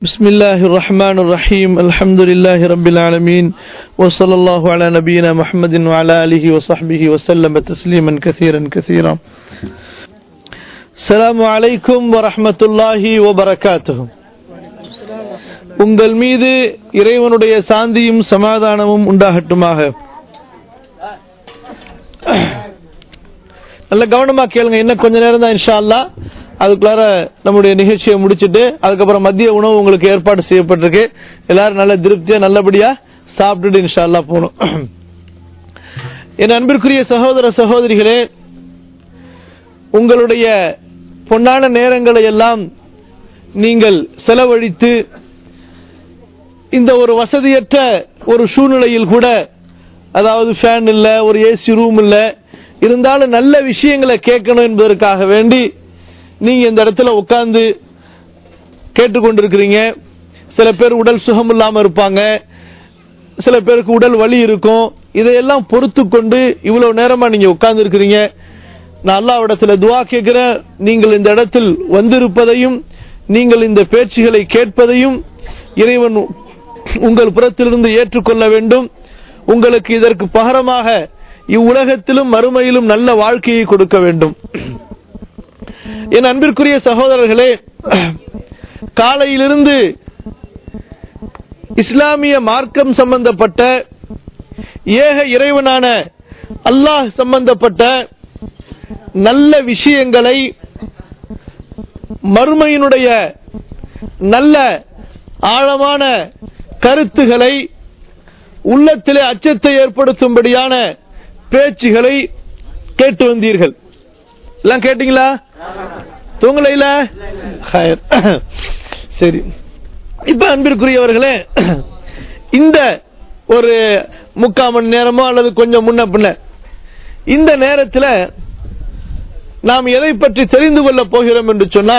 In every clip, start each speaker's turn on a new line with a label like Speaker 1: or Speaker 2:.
Speaker 1: بسم الله الرحمن الرحيم الحمد لله رب العالمين وصلى الله على نبينا محمد وعلى آله وصحبه وسلم تسليما كثيرا كثيرا السلام عليكم ورحمة الله وبركاته உங்கள் மீது இறைவனுடைய சாந்தியும் சமாதானமும் உண்டாகட்டுமாக நல்ல கவனமா கேளுங்க இன்னும் கொஞ்ச நேரம் தான் இன்ஷா அல்லாஹ் அதுக்குள்ளார நம்முடைய நிகழ்ச்சியை முடிச்சிட்டு அதுக்கப்புறம் மதிய உணவு உங்களுக்கு ஏற்பாடு செய்யப்பட்டிருக்கு எல்லாரும் நல்ல திருப்தியா நல்லபடியா சாப்பிட்டுட்டு இன்ஷா அல்லாஹ் போகணும் என் அன்பிற்குரிய சகோதர சகோதரிகளே உங்களுடைய பொன்னான நேரங்களை எல்லாம் நீங்கள் செலவழித்து இந்த ஒரு வசதியற்ற ஒரு சூழ்நிலையில் கூட அதாவது ஃபேன் இல்ல ஒரு ஏசி ரூம் இல்ல இருந்தாலும் நல்ல விஷயங்களை கேட்கணும் என்பதற்காக வேண்டி நீங்க இந்த இடத்துல உட்கார்ந்து கேட்டுக்கொண்டிருக்கிறீங்க சில பேர் உடல் சுகம் இல்லாம இருப்பாங்க சில பேருக்கு உடல் வலி இருக்கும் இதையெல்லாம் பொறுத்து கொண்டு இவ்வளவு நேரமா நீங்க உட்கார்ந்து இருக்கிறீங்க நான் அல்லாவிடத்துல துவா கேட்கிறேன் நீங்கள் இந்த இடத்தில் வந்திருப்பதையும் நீங்கள் இந்த பேச்சுகளை கேட்பதையும் இறைவன் உங்கள் புறத்திலிருந்து ஏற்றுக்கொள்ள வேண்டும் உங்களுக்கு இதற்கு பகரமாக இவ்வுலகத்திலும் மறுமையிலும் நல்ல வாழ்க்கையை கொடுக்க வேண்டும் என் அன்பிற்குரிய சகோதரர்களே காலையிலிருந்து இஸ்லாமிய மார்க்கம் சம்பந்தப்பட்ட ஏக இறைவனான அல்லாஹ் சம்பந்தப்பட்ட நல்ல விஷயங்களை மறுமையினுடைய நல்ல ஆழமான கருத்துகளை உள்ளத்திலே அச்சத்தை ஏற்படுத்தும்படியான பேச்சுகளை கேட்டு வந்தீர்கள் எல்லாம் கேட்டீங்களா தூங்கலைல சரி இப்ப அன்பிற்குரியவர்களே இந்த ஒரு முக்கால் மணி நேரமோ அல்லது கொஞ்சம் முன்ன பின்ன இந்த நேரத்தில் நாம் எதை பற்றி தெரிந்து கொள்ள போகிறோம் என்று சொன்னா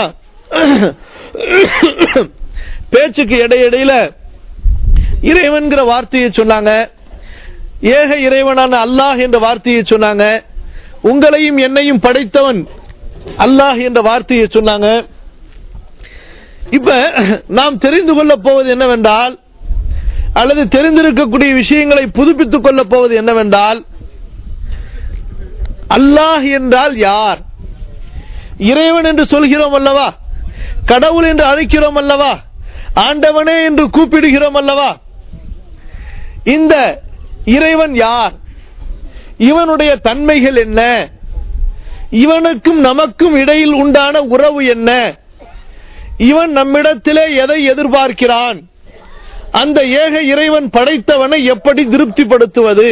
Speaker 1: பேச்சுக்கு இடையிடையில இறைவன்கிற வார்த்தையை சொன்னாங்க ஏக இறைவனான அல்லாஹ் என்ற வார்த்தையை சொன்னாங்க உங்களையும் என்னையும் படைத்தவன் அல்லாஹ் என்ற வார்த்தையை சொன்னாங்க இப்ப நாம் தெரிந்து கொள்ள போவது என்னவென்றால் அல்லது தெரிந்திருக்கக்கூடிய விஷயங்களை புதுப்பித்துக் கொள்ள போவது என்னவென்றால் அல்லாஹ் என்றால் யார் இறைவன் என்று சொல்கிறோம் அல்லவா கடவுள் என்று அழைக்கிறோம் அல்லவா ஆண்டவனே என்று கூப்பிடுகிறோம் அல்லவா இந்த இறைவன் யார் இவனுடைய தன்மைகள் என்ன இவனுக்கும் நமக்கும் இடையில் உண்டான உறவு என்ன இவன் நம்மிடத்திலே எதை எதிர்பார்க்கிறான் அந்த ஏக இறைவன் படைத்தவனை எப்படி திருப்திப்படுத்துவது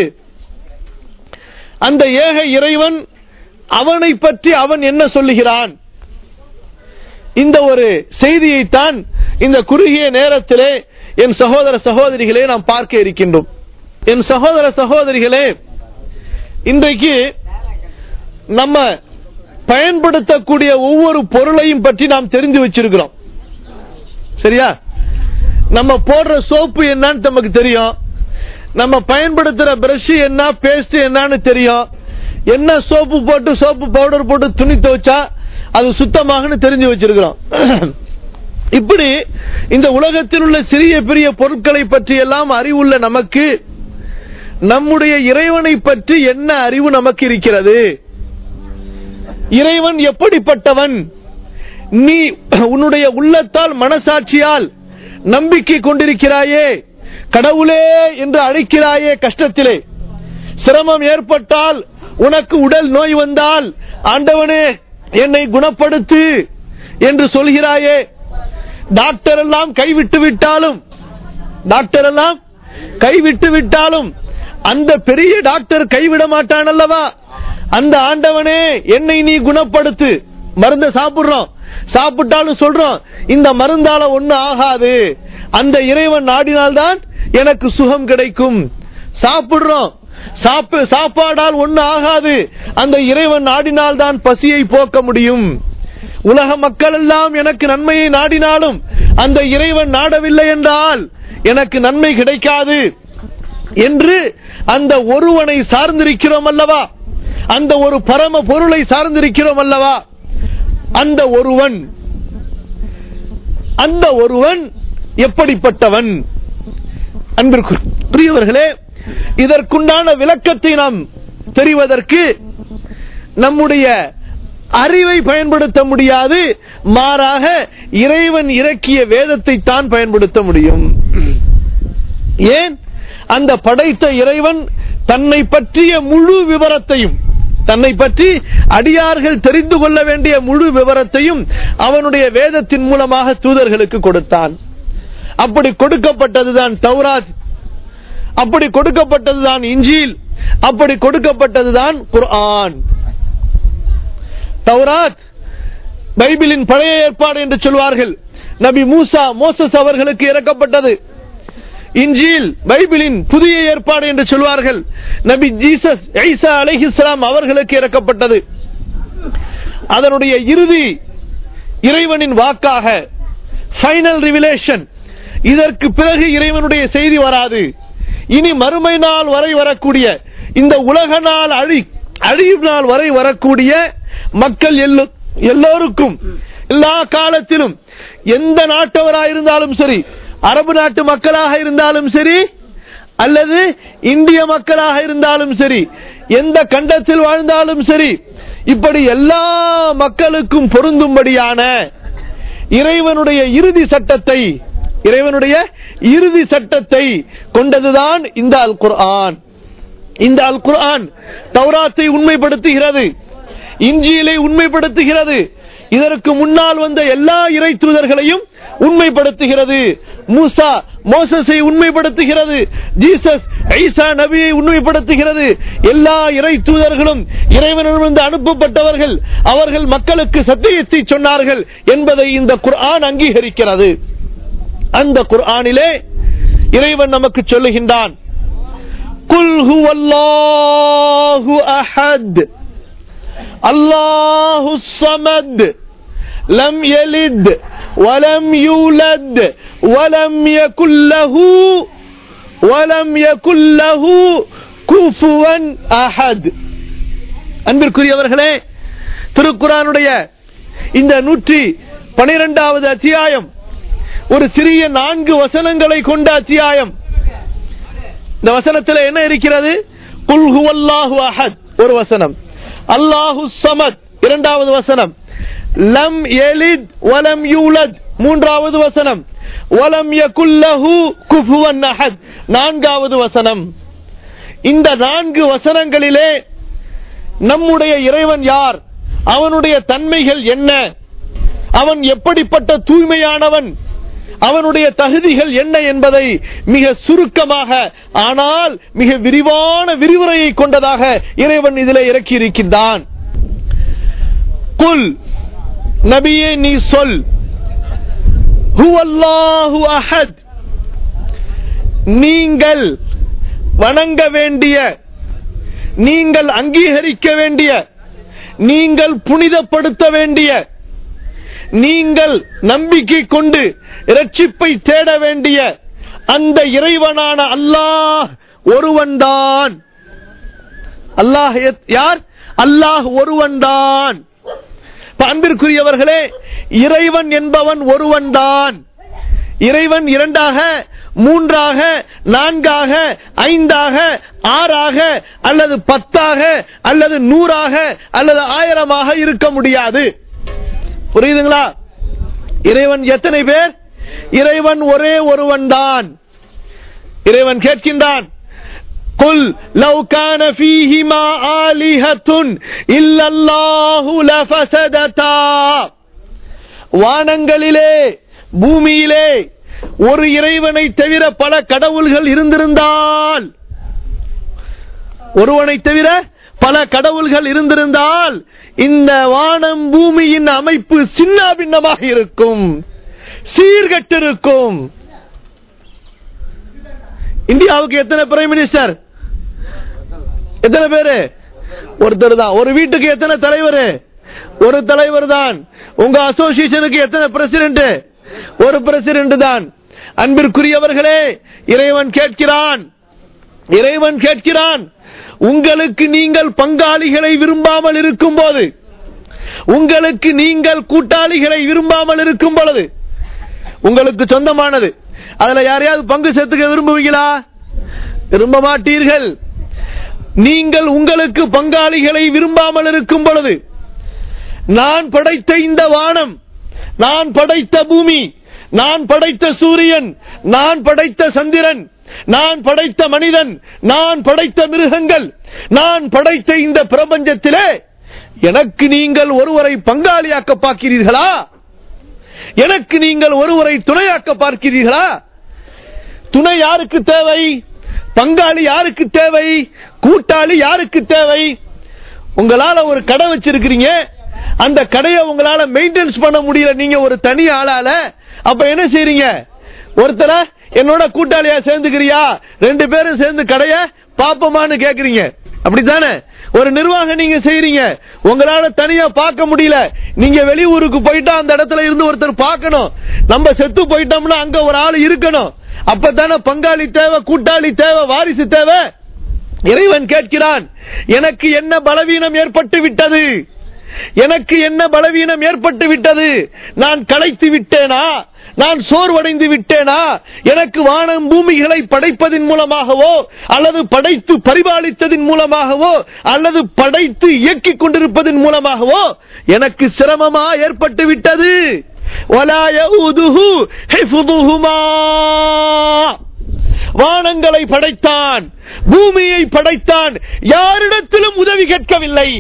Speaker 1: அந்த ஏக இறைவன் அவனை பற்றி அவன் என்ன சொல்லுகிறான் இந்த ஒரு செய்தியைத்தான் இந்த குறுகிய நேரத்திலே என் சகோதர சகோதரிகளே நாம் பார்க்க இருக்கின்றோம் என் சகோதர சகோதரிகளே இன்றைக்கு நம்ம பயன்படுத்தக்கூடிய ஒவ்வொரு பொருளையும் பற்றி நாம் தெரிஞ்சு வச்சிருக்கிறோம் சரியா நம்ம போடுற சோப்பு என்னன்னு நமக்கு தெரியும் நம்ம பயன்படுத்துற பிரஷ் என்ன பேஸ்ட் என்னன்னு தெரியும் என்ன சோப்பு போட்டு சோப்பு பவுடர் போட்டு துணி துவைச்சா அது சுத்தமாக தெரிஞ்சு வச்சிருக்கிறோம் இப்படி இந்த உலகத்தில் உள்ள சிறிய பெரிய பொருட்களை பற்றி எல்லாம் அறிவுள்ள நமக்கு நம்முடைய இறைவனை பற்றி என்ன அறிவு நமக்கு இருக்கிறது இறைவன் எப்படிப்பட்டவன் நீ உன்னுடைய உள்ளத்தால் மனசாட்சியால் நம்பிக்கை கொண்டிருக்கிறாயே கடவுளே என்று அழைக்கிறாயே கஷ்டத்திலே சிரமம் ஏற்பட்டால் உனக்கு உடல் நோய் வந்தால் ஆண்டவனே என்னை குணப்படுத்து என்று சொல்கிறாயே டாக்டர் எல்லாம் கைவிட்டு விட்டாலும் டாக்டர் எல்லாம் கைவிட்டு விட்டாலும் அந்த பெரிய டாக்டர் கைவிட மாட்டான் அல்லவா அந்த ஆண்டவனே என்னை நீ குணப்படுத்து மருந்த சாப்பிடுறோம் சாப்பிட்டாலும் சொல்றோம் இந்த மருந்தால ஒண்ணு ஆகாது அந்த இறைவன் நாடினால்தான் எனக்கு சுகம் கிடைக்கும் சாப்பிடுறோம் சாப்பாடால் ஒண்ணு ஆகாது அந்த இறைவன் நாடினால் தான் பசியை போக்க முடியும் உலக மக்கள் எல்லாம் எனக்கு நன்மையை நாடினாலும் அந்த இறைவன் நாடவில்லை என்றால் எனக்கு நன்மை கிடைக்காது என்று அந்த ஒருவனை சார்ந்திருக்கிறோம் அல்லவா அந்த ஒரு பரம பொருளை சார்ந்திருக்கிறோம் அல்லவா அந்த ஒருவன் அந்த ஒருவன் எப்படிப்பட்டவன் அன்பிற்குரியவர்களே இதற்குண்டான விளக்கத்தை நாம் தெரிவதற்கு நம்முடைய அறிவை பயன்படுத்த முடியாது மாறாக இறைவன் இறக்கிய வேதத்தை தான் பயன்படுத்த முடியும் ஏன் அந்த படைத்த இறைவன் தன்னை பற்றிய முழு விவரத்தையும் தன்னை பற்றி அடியார்கள் தெரிந்து கொள்ள வேண்டிய முழு விவரத்தையும் அவனுடைய வேதத்தின் மூலமாக தூதர்களுக்கு கொடுத்தான் அப்படி கொடுக்கப்பட்டதுதான் தௌராத் அப்படி கொடுக்கப்பட்டதுதான் இஞ்சில் அப்படி கொடுக்கப்பட்டதுதான் குர்ஆன் தௌராத் பைபிளின் பழைய ஏற்பாடு என்று சொல்வார்கள் நபி மூசா மோசஸ் அவர்களுக்கு இறக்கப்பட்டது இஞ்சில் பைபிளின் புதிய ஏற்பாடு என்று சொல்வார்கள் நபி ஜீசஸ் ஐசா அலைஹிஸ்லாம் அவர்களுக்கு இறக்கப்பட்டது அதனுடைய இறுதி இறைவனின் வாக்காக ஃபைனல் ரிவிலேஷன் இதற்கு பிறகு இறைவனுடைய செய்தி வராது இனி மறுமை நாள் வரை வரக்கூடிய இந்த உலக நாள் அழி அழியும் நாள் வரை வரக்கூடிய மக்கள் எல்லோருக்கும் எல்லா காலத்திலும் எந்த நாட்டவராயிருந்தாலும் சரி அரபு நாட்டு மக்களாக இருந்தாலும் சரி அல்லது இந்திய மக்களாக இருந்தாலும் சரி எந்த கண்டத்தில் வாழ்ந்தாலும் சரி இப்படி எல்லா மக்களுக்கும் பொருந்தும்படியான இறைவனுடைய இறுதி சட்டத்தை இறைவனுடைய இறுதி சட்டத்தை கொண்டதுதான் இந்த அல் குர்ஆன் இந்த அல் குர்ஆன் தௌராத்தை உண்மைப்படுத்துகிறது இஞ்சியிலை உண்மைப்படுத்துகிறது இதற்கு முன்னால் வந்த எல்லா இறை தூதர்களையும் உண்மைப்படுத்துகிறது மூசா மோசஸை உண்மைப்படுத்துகிறது ஜீசஸ் ஐசா நபியை உண்மைப்படுத்துகிறது எல்லா இறை தூதர்களும் இறைவனிடமிருந்து அனுப்பப்பட்டவர்கள் அவர்கள் மக்களுக்கு சத்தியத்தை சொன்னார்கள் என்பதை இந்த குர்ஆன் அங்கீகரிக்கிறது அந்த குர்ஆனிலே இறைவன் நமக்கு சொல்லுகின்றான் குல் ஹுவல்லாஹு அஹத் அல்லாஹு சமத் லம் யலித் ولم يولد ولم يكن له ولم يكن له كفوا احد அன்பிற்குரியவர்களே திருக்குறானுடைய இந்த நூற்றி பனிரெண்டாவது அத்தியாயம் ஒரு சிறிய நான்கு வசனங்களை கொண்ட அத்தியாயம் இந்த வசனத்தில் என்ன இருக்கிறது குல்ஹு அல்லாஹு அஹத் ஒரு வசனம் அல்லாஹு சமத் இரண்டாவது வசனம் லம் எலித் வலம் யூலத் மூன்றாவது வசனம் வலம் யகுல்லஹு குஃபுவன் அஹத் நான்காவது வசனம் இந்த நான்கு வசனங்களிலே நம்முடைய இறைவன் யார் அவனுடைய தன்மைகள் என்ன அவன் எப்படிப்பட்ட தூய்மையானவன் அவனுடைய தகுதிகள் என்ன என்பதை மிக சுருக்கமாக ஆனால் மிக விரிவான விரிவுரையை கொண்டதாக இறைவன் இதிலே இறக்கி இருக்கின்றான் குல் நபியே நீ சொல் ஹுவல்லாஹு அஹத் நீங்கள் வணங்க வேண்டிய நீங்கள் அங்கீகரிக்க வேண்டிய நீங்கள் புனிதப்படுத்த வேண்டிய நீங்கள் நம்பிக்கை கொண்டு இரட்சிப்பை தேட வேண்டிய அந்த இறைவனான அல்லாஹ் ஒருவன்தான் அல்லாஹ் யார் அல்லாஹ் ஒருவன்தான் அன்பிற்குரியவர்களே இறைவன் என்பவன் ஒருவன்தான் இறைவன் இரண்டாக மூன்றாக நான்காக ஐந்தாக ஆறாக அல்லது பத்தாக அல்லது நூறாக அல்லது ஆயிரமாக இருக்க முடியாது புரியுதுங்களா இறைவன் எத்தனை பேர் இறைவன் ஒரே ஒருவன் தான் இறைவன் கேட்கின்றான் قل لو كان فيهما آلهة إلا الله لفسدتا வானங்களிலே பூமியிலே ஒரு இறைவனை தவிர பல கடவுள்கள் இருந்திருந்தால் ஒருவனை தவிர பல கடவுள்கள் இருந்திருந்தால் இந்த வானம் பூமியின் அமைப்பு சின்ன பின்னமாக இருக்கும் சீர்கட்டிருக்கும் இந்தியாவுக்கு எத்தனை பிரைம் மினிஸ்டர் எத்தனை பேரு ஒருத்தர் தான் ஒரு வீட்டுக்கு எத்தனை தலைவர் ஒரு தலைவர் தான் உங்க அசோசியேஷனுக்கு எத்தனை பிரசிடென்ட் ஒரு பிரசிடென்ட் தான் அன்பிற்குரியவர்களே இறைவன் கேட்கிறான் இறைவன் கேட்கிறான் உங்களுக்கு நீங்கள் பங்காளிகளை விரும்பாமல் இருக்கும் போது உங்களுக்கு நீங்கள் கூட்டாளிகளை விரும்பாமல் இருக்கும் பொழுது உங்களுக்கு சொந்தமானது அதுல யாரையாவது பங்கு சேர்த்துக்க விரும்புவீங்களா விரும்ப மாட்டீர்கள் நீங்கள் உங்களுக்கு பங்காளிகளை விரும்பாமல் இருக்கும் பொழுது நான் படைத்த இந்த வானம் நான் படைத்த பூமி நான் படைத்த சூரியன் நான் படைத்த சந்திரன் நான் படைத்த மனிதன் நான் படைத்த மிருகங்கள் நான் படைத்த இந்த பிரபஞ்சத்திலே எனக்கு நீங்கள் ஒருவரை பங்காளியாக்க பார்க்கிறீர்களா எனக்கு நீங்கள் ஒருவரை துணையாக்க பார்க்கிறீர்களா துணை யாருக்கு தேவை பங்காளி யாருக்கு தேவை கூட்டாளி யாருக்கு தேவை உங்களால ஒரு கடை வச்சிருக்கிறீங்க அந்த கடையை உங்களால மெயின்டெனன்ஸ் பண்ண முடியல நீங்க ஒரு தனி ஆளால அப்ப என்ன செய்றீங்க ஒருத்தர என்னோட கூட்டாளியா சேர்ந்துக்கிறியா ரெண்டு பேரும் சேர்ந்து கடைய பாப்பமான்னு கேக்குறீங்க அப்படித்தானே ஒரு நிர்வாகம் நீங்க செய்றீங்க உங்களால தனியா பார்க்க முடியல நீங்க வெளியூருக்கு போயிட்டா அந்த இடத்துல இருந்து ஒருத்தர் பார்க்கணும் நம்ம செத்து போயிட்டோம்னா அங்க ஒரு ஆள் இருக்கணும் அப்பதானே பங்காளி தேவை கூட்டாளி தேவை வாரிசு தேவை இறைவன் கேட்கிறான் எனக்கு என்ன பலவீனம் ஏற்பட்டு விட்டது எனக்கு என்ன பலவீனம் ஏற்பட்டு விட்டது நான் களைத்து விட்டேனா நான் சோர்வடைந்து விட்டேனா எனக்கு வானம் பூமிகளை படைப்பதின் மூலமாகவோ அல்லது படைத்து பரிபாலித்ததின் மூலமாகவோ அல்லது படைத்து இயக்கிக் கொண்டிருப்பதன் மூலமாகவோ எனக்கு சிரமமா ஏற்பட்டு விட்டது وَلَا يَؤُودُهُ حِفْظُهُمَا வானங்களை படைத்தான் பூமியை படைத்தான் யாரிடத்திலும் உதவி கேட்கவில்லை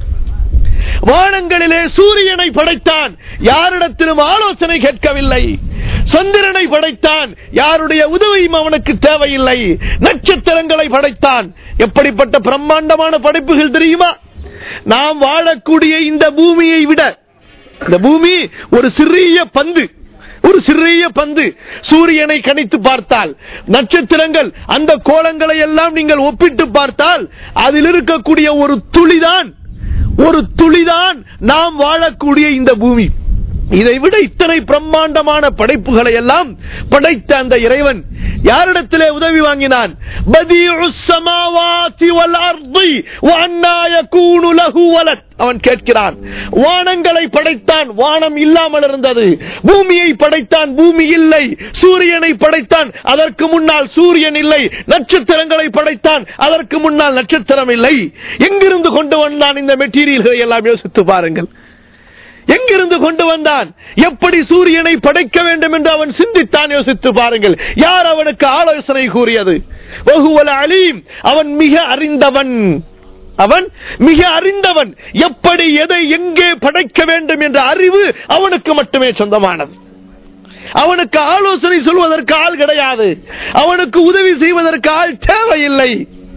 Speaker 1: வானங்களிலே சூரியனை படைத்தான் யாரிடத்திலும் ஆலோசனை கேட்கவில்லை சந்திரனை படைத்தான் யாருடைய உதவியும் அவனுக்கு தேவையில்லை நட்சத்திரங்களை படைத்தான் எப்படிப்பட்ட பிரம்மாண்டமான படைப்புகள் தெரியுமா நாம் வாழக்கூடிய இந்த பூமியை விட இந்த பூமி ஒரு சிறிய பந்து ஒரு சிறிய பந்து சூரியனை கணித்து பார்த்தால் நட்சத்திரங்கள் அந்த கோலங்களை எல்லாம் நீங்கள் ஒப்பிட்டு பார்த்தால் அதில் இருக்கக்கூடிய ஒரு துளிதான் ஒரு துளிதான் நாம் வாழக்கூடிய இந்த பூமி இதை விட இத்தனை பிரம்மாண்டமான படைப்புகளை எல்லாம் படைத்த அந்த இறைவன் யாரிடத்திலே உதவி வாங்கினான் பதியுஸ் ஸமாவாதி வல் அர்தி வஅன்னா யகூனு லஹு வலத் அவன் கேட்கிறான் வானங்களை படைத்தான் வானம் இல்லாமல் இருந்தது பூமியை படைத்தான் பூமி இல்லை சூரியனை படைத்தான் அதற்கு முன்னால் சூரியன் இல்லை நட்சத்திரங்களை படைத்தான் அதற்கு முன்னால் நட்சத்திரம் இல்லை எங்கிருந்து கொண்டு வந்தான் இந்த மெட்டீரியல்களை எல்லாம் யோசித்து பாருங்கள் எங்கிருந்து கொண்டு வந்தான் எப்படி சூரியனை படைக்க வேண்டும் என்று அவன் சிந்தித்தான் யோசித்து பாருங்கள் யார் அவனுக்கு ஆலோசனை கூறியது வஹுவல் அலீம் அவன் மிக அறிந்தவன் அவன் மிக அறிந்தவன் எப்படி எதை எங்கே படைக்க வேண்டும் என்ற அறிவு அவனுக்கு மட்டுமே சொந்தமானது அவனுக்கு ஆலோசனை சொல்வதற்கு ஆள் கிடையாது அவனுக்கு உதவி செய்வதற்கு ஆள் தேவையில்லை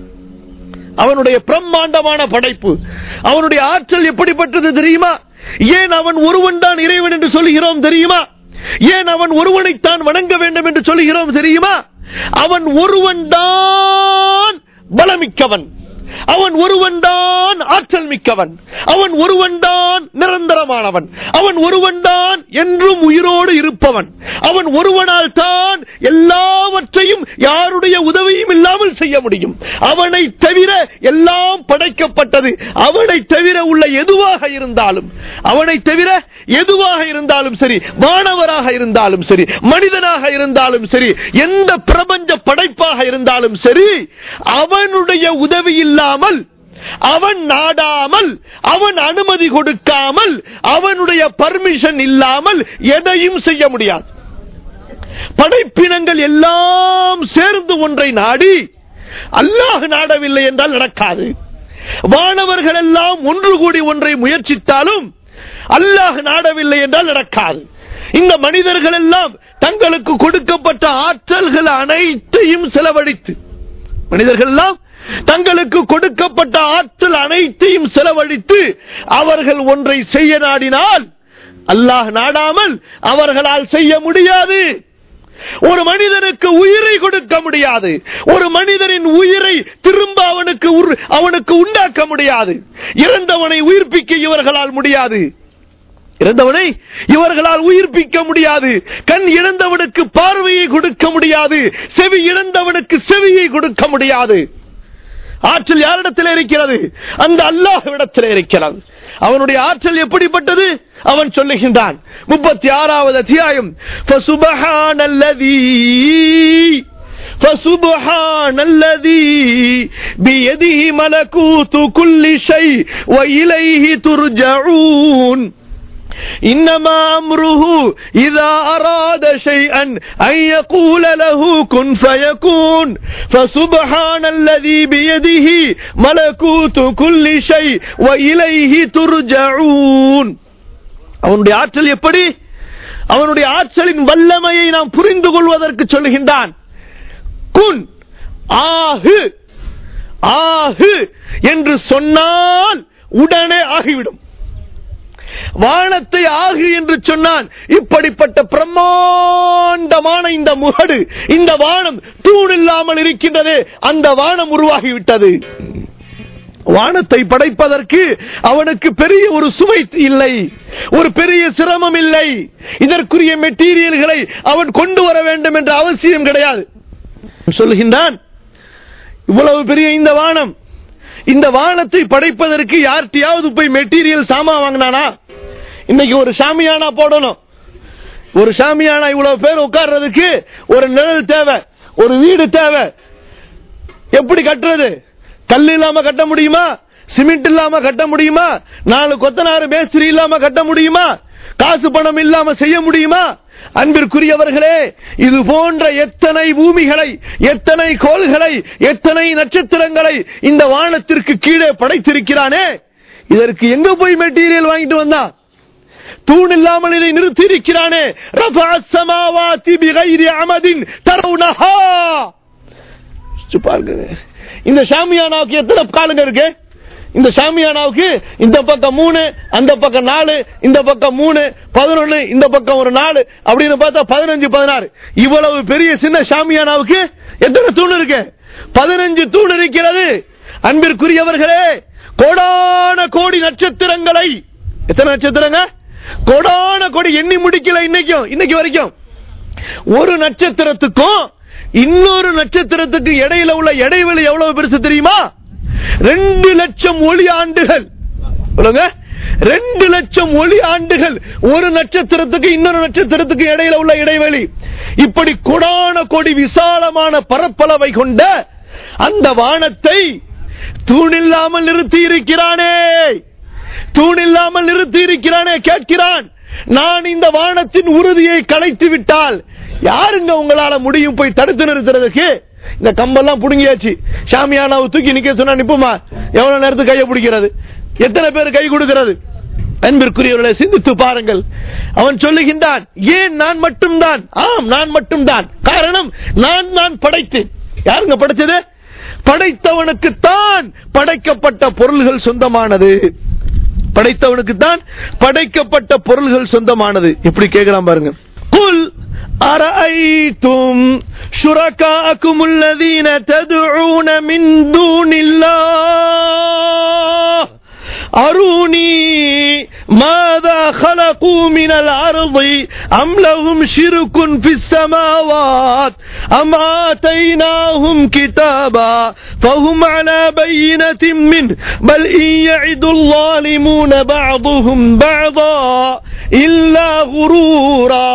Speaker 1: அவனுடைய பிரம்மாண்டமான படைப்பு அவனுடைய ஆற்றல் எப்படிப்பட்டது தெரியுமா ஏன் அவன் ஒருவன் தான் இறைவன் என்று சொல்லுகிறோம் தெரியுமா ஏன் அவன் ஒருவனைத்தான் வணங்க வேண்டும் என்று சொல்லுகிறோம் தெரியுமா அவன் ஒருவன் தான் பலமிக்கவன் அவன் ஒருவன் தான் ஆற்றல் மிக்கவன் அவன் ஒருவன் தான் நிரந்தரமானவன் அவன் ஒருவன் தான் என்றும் உயிரோடு இருப்பவன் அவன் ஒருவனால் தான் எல்லாவற்றையும் யாருடைய உதவியும் இல்லாமல் செய்ய முடியும் அவனை தவிர எல்லாம் படைக்கப்பட்டது அவனை தவிர உள்ள எதுவாக இருந்தாலும் அவனை தவிர எதுவாக இருந்தாலும் சரி மாணவராக இருந்தாலும் சரி மனிதனாக இருந்தாலும் சரி எந்த பிரபஞ்ச படைப்பாக இருந்தாலும் சரி அவனுடைய உதவி இல்லாமல் அவன் நாடாமல் அவன் அனுமதி கொடுக்காமல் அவனுடைய பர்மிஷன் இல்லாமல் எதையும் செய்ய முடியாது படைப்பினங்கள் எல்லாம் சேர்ந்து ஒன்றை நாடி அல்லாஹ் நாடவில்லை என்றால் நடக்காது வானவர்கள் எல்லாம் ஒன்று கூடி ஒன்றை முயற்சித்தாலும் அல்லாஹ் நாடவில்லை என்றால் நடக்காது இந்த மனிதர்கள் எல்லாம் தங்களுக்கு கொடுக்கப்பட்ட ஆற்றல்கள் அனைத்தையும் செலவழித்து மனிதர்கள் எல்லாம் தங்களுக்கு கொடுக்கப்பட்ட ஆற்றல் அனைத்தையும் செலவழித்து அவர்கள் ஒன்றை செய்ய நாடினால் அல்லாஹ் நாடாமல் அவர்களால் செய்ய முடியாது ஒரு மனிதனுக்கு உயிரை கொடுக்க முடியாது ஒரு மனிதனின் உயிரை திரும்ப அவனுக்கு உரு- அவனுக்கு உண்டாக்க முடியாது இறந்தவனை உயிர்ப்பிக்க இவர்களால் முடியாது இறந்தவனை இவர்களால் உயிர்ப்பிக்க முடியாது கண் இழந்தவனுக்கு பார்வையை கொடுக்க முடியாது செவி இழந்தவனுக்கு செவியை கொடுக்க முடியாது ஆற்றல் யாரிடத்தில் இருக்கிறது அந்த அல்லாஹ்விடத்தில் இருக்கிறது அவனுடைய ஆற்றல் எப்படிப்பட்டது அவன் சொல்லுகின்றான் முப்பத்தி ஆறாவது அத்தியாயம் فَسُبْحَانَ الَّذِي فسبحان الذي بيده ملكوت كل شيء وإليه ترجعون إنما أمره إذا أراد شيئا أن يقول له كن فيكون فسبحان الذي بيده ملكوت كل شيء وإليه ترجعون அவனுடைய ஆற்றல் எப்படி அவனுடைய ஆற்றலின் வல்லமையை நாம் புரிந்து கொள்வதற்கு சொல்கின்றான் குன் ஆகு ஆகு என்று சொன்னால் உடனே ஆகிவிடும் வானத்தை ஆகு என்று சொன்னான் இப்படிப்பட்ட பிரம்மாண்டமான இந்த முகடு இந்த வானம் தூண் இல்லாமல் இருக்கின்றது அந்த வானம் உருவாகிவிட்டது வானத்தை படைப்பதற்கு அவனுக்கு பெரிய ஒரு சுமை இல்லை ஒரு பெரிய சிரமம் இல்லை இதற்குரிய மெட்டீரியல்களை அவன் கொண்டு வர வேண்டும் என்ற அவசியம் கிடையாது சொல்லுகின்றான் இவ்வளவு பெரிய இந்த வானம் இந்த வானத்தை படைப்பதற்கு யார்கிட்டயாவது போய் மெட்டீரியல் சாமா வாங்கினானா இன்னைக்கு ஒரு சாமியானா போடணும் ஒரு சாமியானா இவ்வளவு பேர் உட்கார்றதுக்கு ஒரு நிழல் தேவை ஒரு வீடு தேவை எப்படி கட்டுறது கல் இல்லாம கட்ட முடியுமா சிமெண்ட் இல்லாம கட்ட முடியுமா நாலு கொத்தனாறு மேஸ்திரி இல்லாம கட்ட முடியுமா காசு பணம் இல்லாம செய்ய முடியுமா அன்பிற்குரியவர்களே இது போன்ற எத்தனை பூமிகளை எத்தனை கோள்களை எத்தனை நட்சத்திரங்களை இந்த வானத்திற்கு கீழே படைத்திருக்கிறானே இதற்கு எங்க போய் மெட்டீரியல் வாங்கிட்டு வந்தா தூண் இல்லாமல் இதை நிறுத்தி இருக்கிறானே பாருங்க இந்த ஷாமியானாவுக்கு எத்தனை காலுங்க இருக்கு இந்த ஷாமியானாவுக்கு இந்த பக்கம் மூணு அந்த பக்கம் நாலு இந்த பக்கம் மூணு பதினொன்னு இந்த பக்கம் ஒரு நாலு அப்படின்னு பார்த்தா பதினஞ்சு பதினாறு இவ்வளவு பெரிய சின்ன ஷாமியானாவுக்கு எத்தனை தூண் இருக்கு பதினஞ்சு தூண் இருக்கிறது அன்பிற்குரியவர்களே கோடான கோடி நட்சத்திரங்களை எத்தனை நட்சத்திரங்க கோடான கோடி எண்ணி முடிக்கல இன்னைக்கும் இன்னைக்கு வரைக்கும் ஒரு நட்சத்திரத்துக்கும் இன்னொரு நட்சத்திரத்துக்கு இடையில உள்ள இடைவெளி எவ்வளவு பெருசு தெரியுமா ரெண்டு லட்சம் ஒளி ஆண்டுகள் சொல்லுங்க ரெண்டு லட்சம் ஒளி ஆண்டுகள் ஒரு நட்சத்திரத்துக்கு இன்னொரு நட்சத்திரத்துக்கு இடையில உள்ள இடைவெளி இப்படி கொடான கொடி விசாலமான பரப்பளவை கொண்ட அந்த வானத்தை தூணில்லாமல் நிறுத்தி இருக்கிறானே தூணில்லாமல் நிறுத்தி இருக்கிறானே கேட்கிறான் நான் இந்த வானத்தின் உறுதியை கலைத்து விட்டால் யாருங்க உங்களால முடியும் போய் தடுத்து நிறுத்துறதுக்கு இந்த கம்பெல்லாம் புடுங்கியாச்சு சாமியானாவை தூக்கி நிக்க சொன்னா நிப்புமா எவ்வளவு நேரத்துக்கு கையை பிடிக்கிறது எத்தனை பேர் கை கொடுக்கிறது அன்பிற்குரியவர்களை சிந்தித்து பாருங்கள் அவன் சொல்லுகின்றான் ஏன் நான் மட்டும்தான் ஆம் நான் மட்டும்தான் காரணம் நான் நான் படைத்தேன் யாருங்க படைச்சது படைத்தவனுக்குத்தான் படைக்கப்பட்ட பொருள்கள் சொந்தமானது படைத்தவனுக்குத்தான் படைக்கப்பட்ட பொருள்கள் சொந்தமானது எப்படி கேட்கலாம் பாருங்க குல் أرأيتم شركاءكم الذين تدعون من دون الله أروني ماذا خلقوا من الأرض أم لهم شرك في السماوات أم آتيناهم كتابا فهم على بينة منه بل إن يعد الظالمون بعضهم بعضا إلا غرورا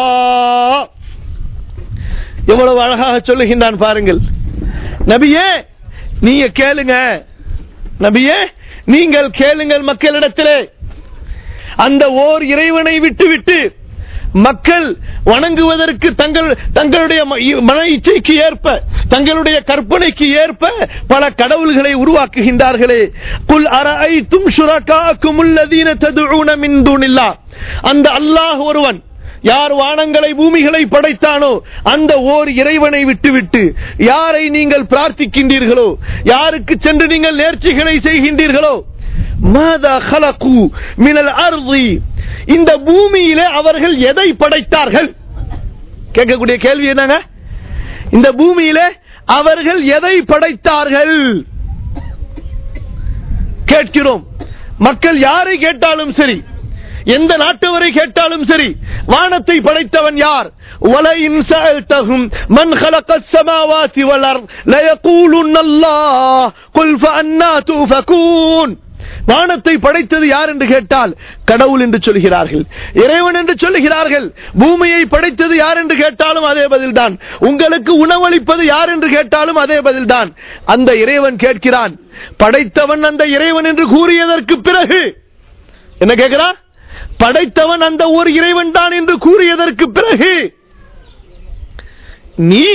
Speaker 1: எவ்வளவு அழகாக சொல்லுகின்றான் பாருங்கள் நபியே நீங்க கேளுங்க நபியே நீங்கள் கேளுங்கள் மக்களிடத்திலே அந்த ஓர் இறைவனை விட்டு விட்டு மக்கள் வணங்குவதற்கு தங்கள் தங்களுடைய மன இச்சைக்கு ஏற்ப தங்களுடைய கற்பனைக்கு ஏற்ப பல கடவுள்களை உருவாக்குகின்றார்களே குல் அரஐத்தும் ஷுரகாக்கும் உள்ளதீன ததுஊன மின் தூனில்லா அந்த அல்லாஹ் ஒருவன் யார் வானங்களை பூமிகளை படைத்தானோ அந்த ஓர் இறைவனை விட்டுவிட்டு யாரை நீங்கள் பிரார்த்திக்கின்றீர்களோ யாருக்கு சென்று நீங்கள் நேர்ச்சிகளை செய்கின்றீர்களோ மாதா ஹலகு மினல் அர்தி இந்த பூமியிலே அவர்கள் எதை படைத்தார்கள் கேட்கக்கூடிய கேள்வி என்னங்க இந்த பூமியிலே அவர்கள் எதை படைத்தார்கள் கேட்கிறோம் மக்கள் யாரை கேட்டாலும் சரி எந்த நாட்டவரை கேட்டாலும் சரி வானத்தை படைத்தவன் யார் وَلَئِنْ سَأَلْتَهُمْ مَنْ خَلَقَ السَّمَاوَاتِ وَالْأَرْضَ لَيَقُولُنَّ اللَّهُ قُلْ فَأَنَّى تُؤْفَكُونَ வானத்தை படைத்தது யார் என்று கேட்டால் கடவுள் என்று சொல்கிறார்கள் இறைவன் என்று சொல்லுகிறார்கள் பூமியை படைத்தது யார் என்று கேட்டாலும் அதே பதில்தான் உங்களுக்கு உணவளிப்பது யார் என்று கேட்டாலும் அதே பதில்தான் அந்த இறைவன் கேட்கிறான் படைத்தவன் அந்த இறைவன் என்று கூறியதற்கு பிறகு என்ன கேட்கிறா படைத்தவன் அந்த ஒரு இறைவன் தான் என்று கூறியதற்கு பிறகு நீ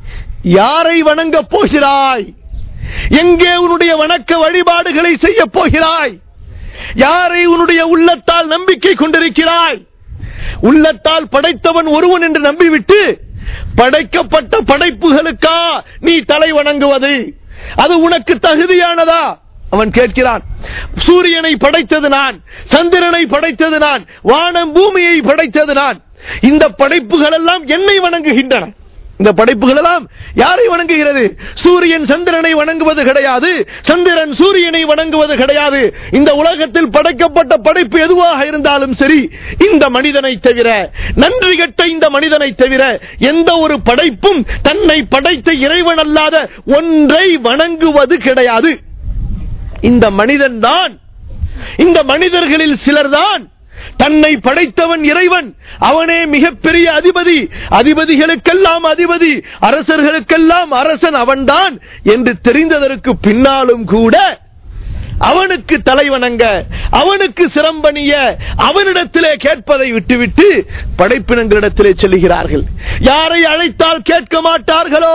Speaker 1: யாரை வணங்கப் போகிறாய் எங்கே உன்னுடைய வணக்க வழிபாடுகளை செய்ய போகிறாய் யாரை உன்னுடைய உள்ளத்தால் நம்பிக்கை கொண்டிருக்கிறாய் உள்ளத்தால் படைத்தவன் ஒருவன் என்று நம்பிவிட்டு படைக்கப்பட்ட படைப்புகளுக்கா நீ தலை வணங்குவது அது உனக்கு தகுதியானதா அவன் கேட்கிறான் சூரியனை படைத்தது நான் சந்திரனை படைத்தது நான் வானம் பூமியை படைத்தது நான் இந்த படைப்புகள் எல்லாம் என்னை வணங்குகின்றன இந்த படைப்புகள் எல்லாம் யாரை வணங்குகிறது சூரியன் சந்திரனை வணங்குவது கிடையாது சந்திரன் சூரியனை வணங்குவது கிடையாது இந்த உலகத்தில் படைக்கப்பட்ட படைப்பு எதுவாக இருந்தாலும் சரி இந்த மனிதனை தவிர நன்றி கெட்ட இந்த மனிதனை தவிர எந்த ஒரு படைப்பும் தன்னை படைத்த இறைவன் அல்லாத ஒன்றை வணங்குவது கிடையாது இந்த மனிதன் தான் இந்த மனிதர்களில் சிலர்தான் தன்னை படைத்தவன் இறைவன் அவனே மிகப்பெரிய அதிபதி அதிபதிகளுக்கெல்லாம் அதிபதி அரசர்களுக்கெல்லாம் அரசன் அவன்தான் என்று தெரிந்ததற்கு பின்னாலும் கூட அவனுக்கு தலைவணங்க அவனுக்கு சிரம்பணிய அவனிடத்திலே கேட்பதை விட்டுவிட்டு படைப்பினங்களிடத்திலே செல்லுகிறார்கள் யாரை அழைத்தால் கேட்க மாட்டார்களோ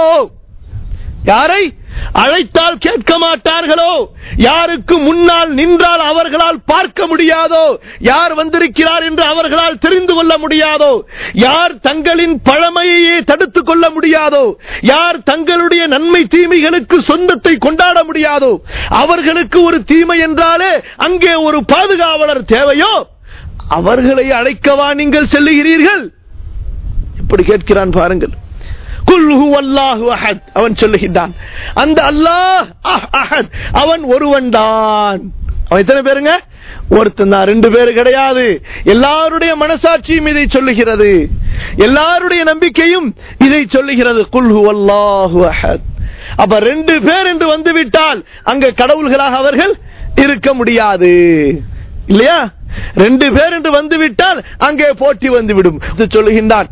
Speaker 1: யாரை அழைத்தால் கேட்க மாட்டார்களோ யாருக்கு முன்னால் நின்றால் அவர்களால் பார்க்க முடியாதோ யார் வந்திருக்கிறார் என்று அவர்களால் தெரிந்து கொள்ள முடியாதோ யார் தங்களின் பழமையையே தடுத்துக் கொள்ள முடியாதோ யார் தங்களுடைய நன்மை தீமைகளுக்கு சொந்தத்தை கொண்டாட முடியாதோ அவர்களுக்கு ஒரு தீமை என்றாலே அங்கே ஒரு பாதுகாவலர் தேவையோ அவர்களை அழைக்கவா நீங்கள் செல்லுகிறீர்கள் இப்படி கேட்கிறான் பாருங்கள் குல் ஹுவல்லாஹு அஹத் அவன் சொல்லுகின்றான் அந்த அல்லாஹ் அஹ் அஹத் அவன் ஒருவன் தான் அவன் எத்தனை பேருங்க ஒருத்தன் தான் ரெண்டு பேரு கிடையாது எல்லாருடைய மனசாட்சியும் இதை சொல்லுகிறது எல்லாருடைய நம்பிக்கையும் இதை சொல்லுகிறது குல் ஹுவல்லாஹு அஹத் அப்ப ரெண்டு பேர் என்று வந்து விட்டால் அங்க கடவுள்களாக அவர்கள் இருக்க முடியாது இல்லையா ரெண்டு பேர் என்று வந்துவிட்டால் அங்கே போட்டி வந்துவிடும் சொல்லுகின்றான்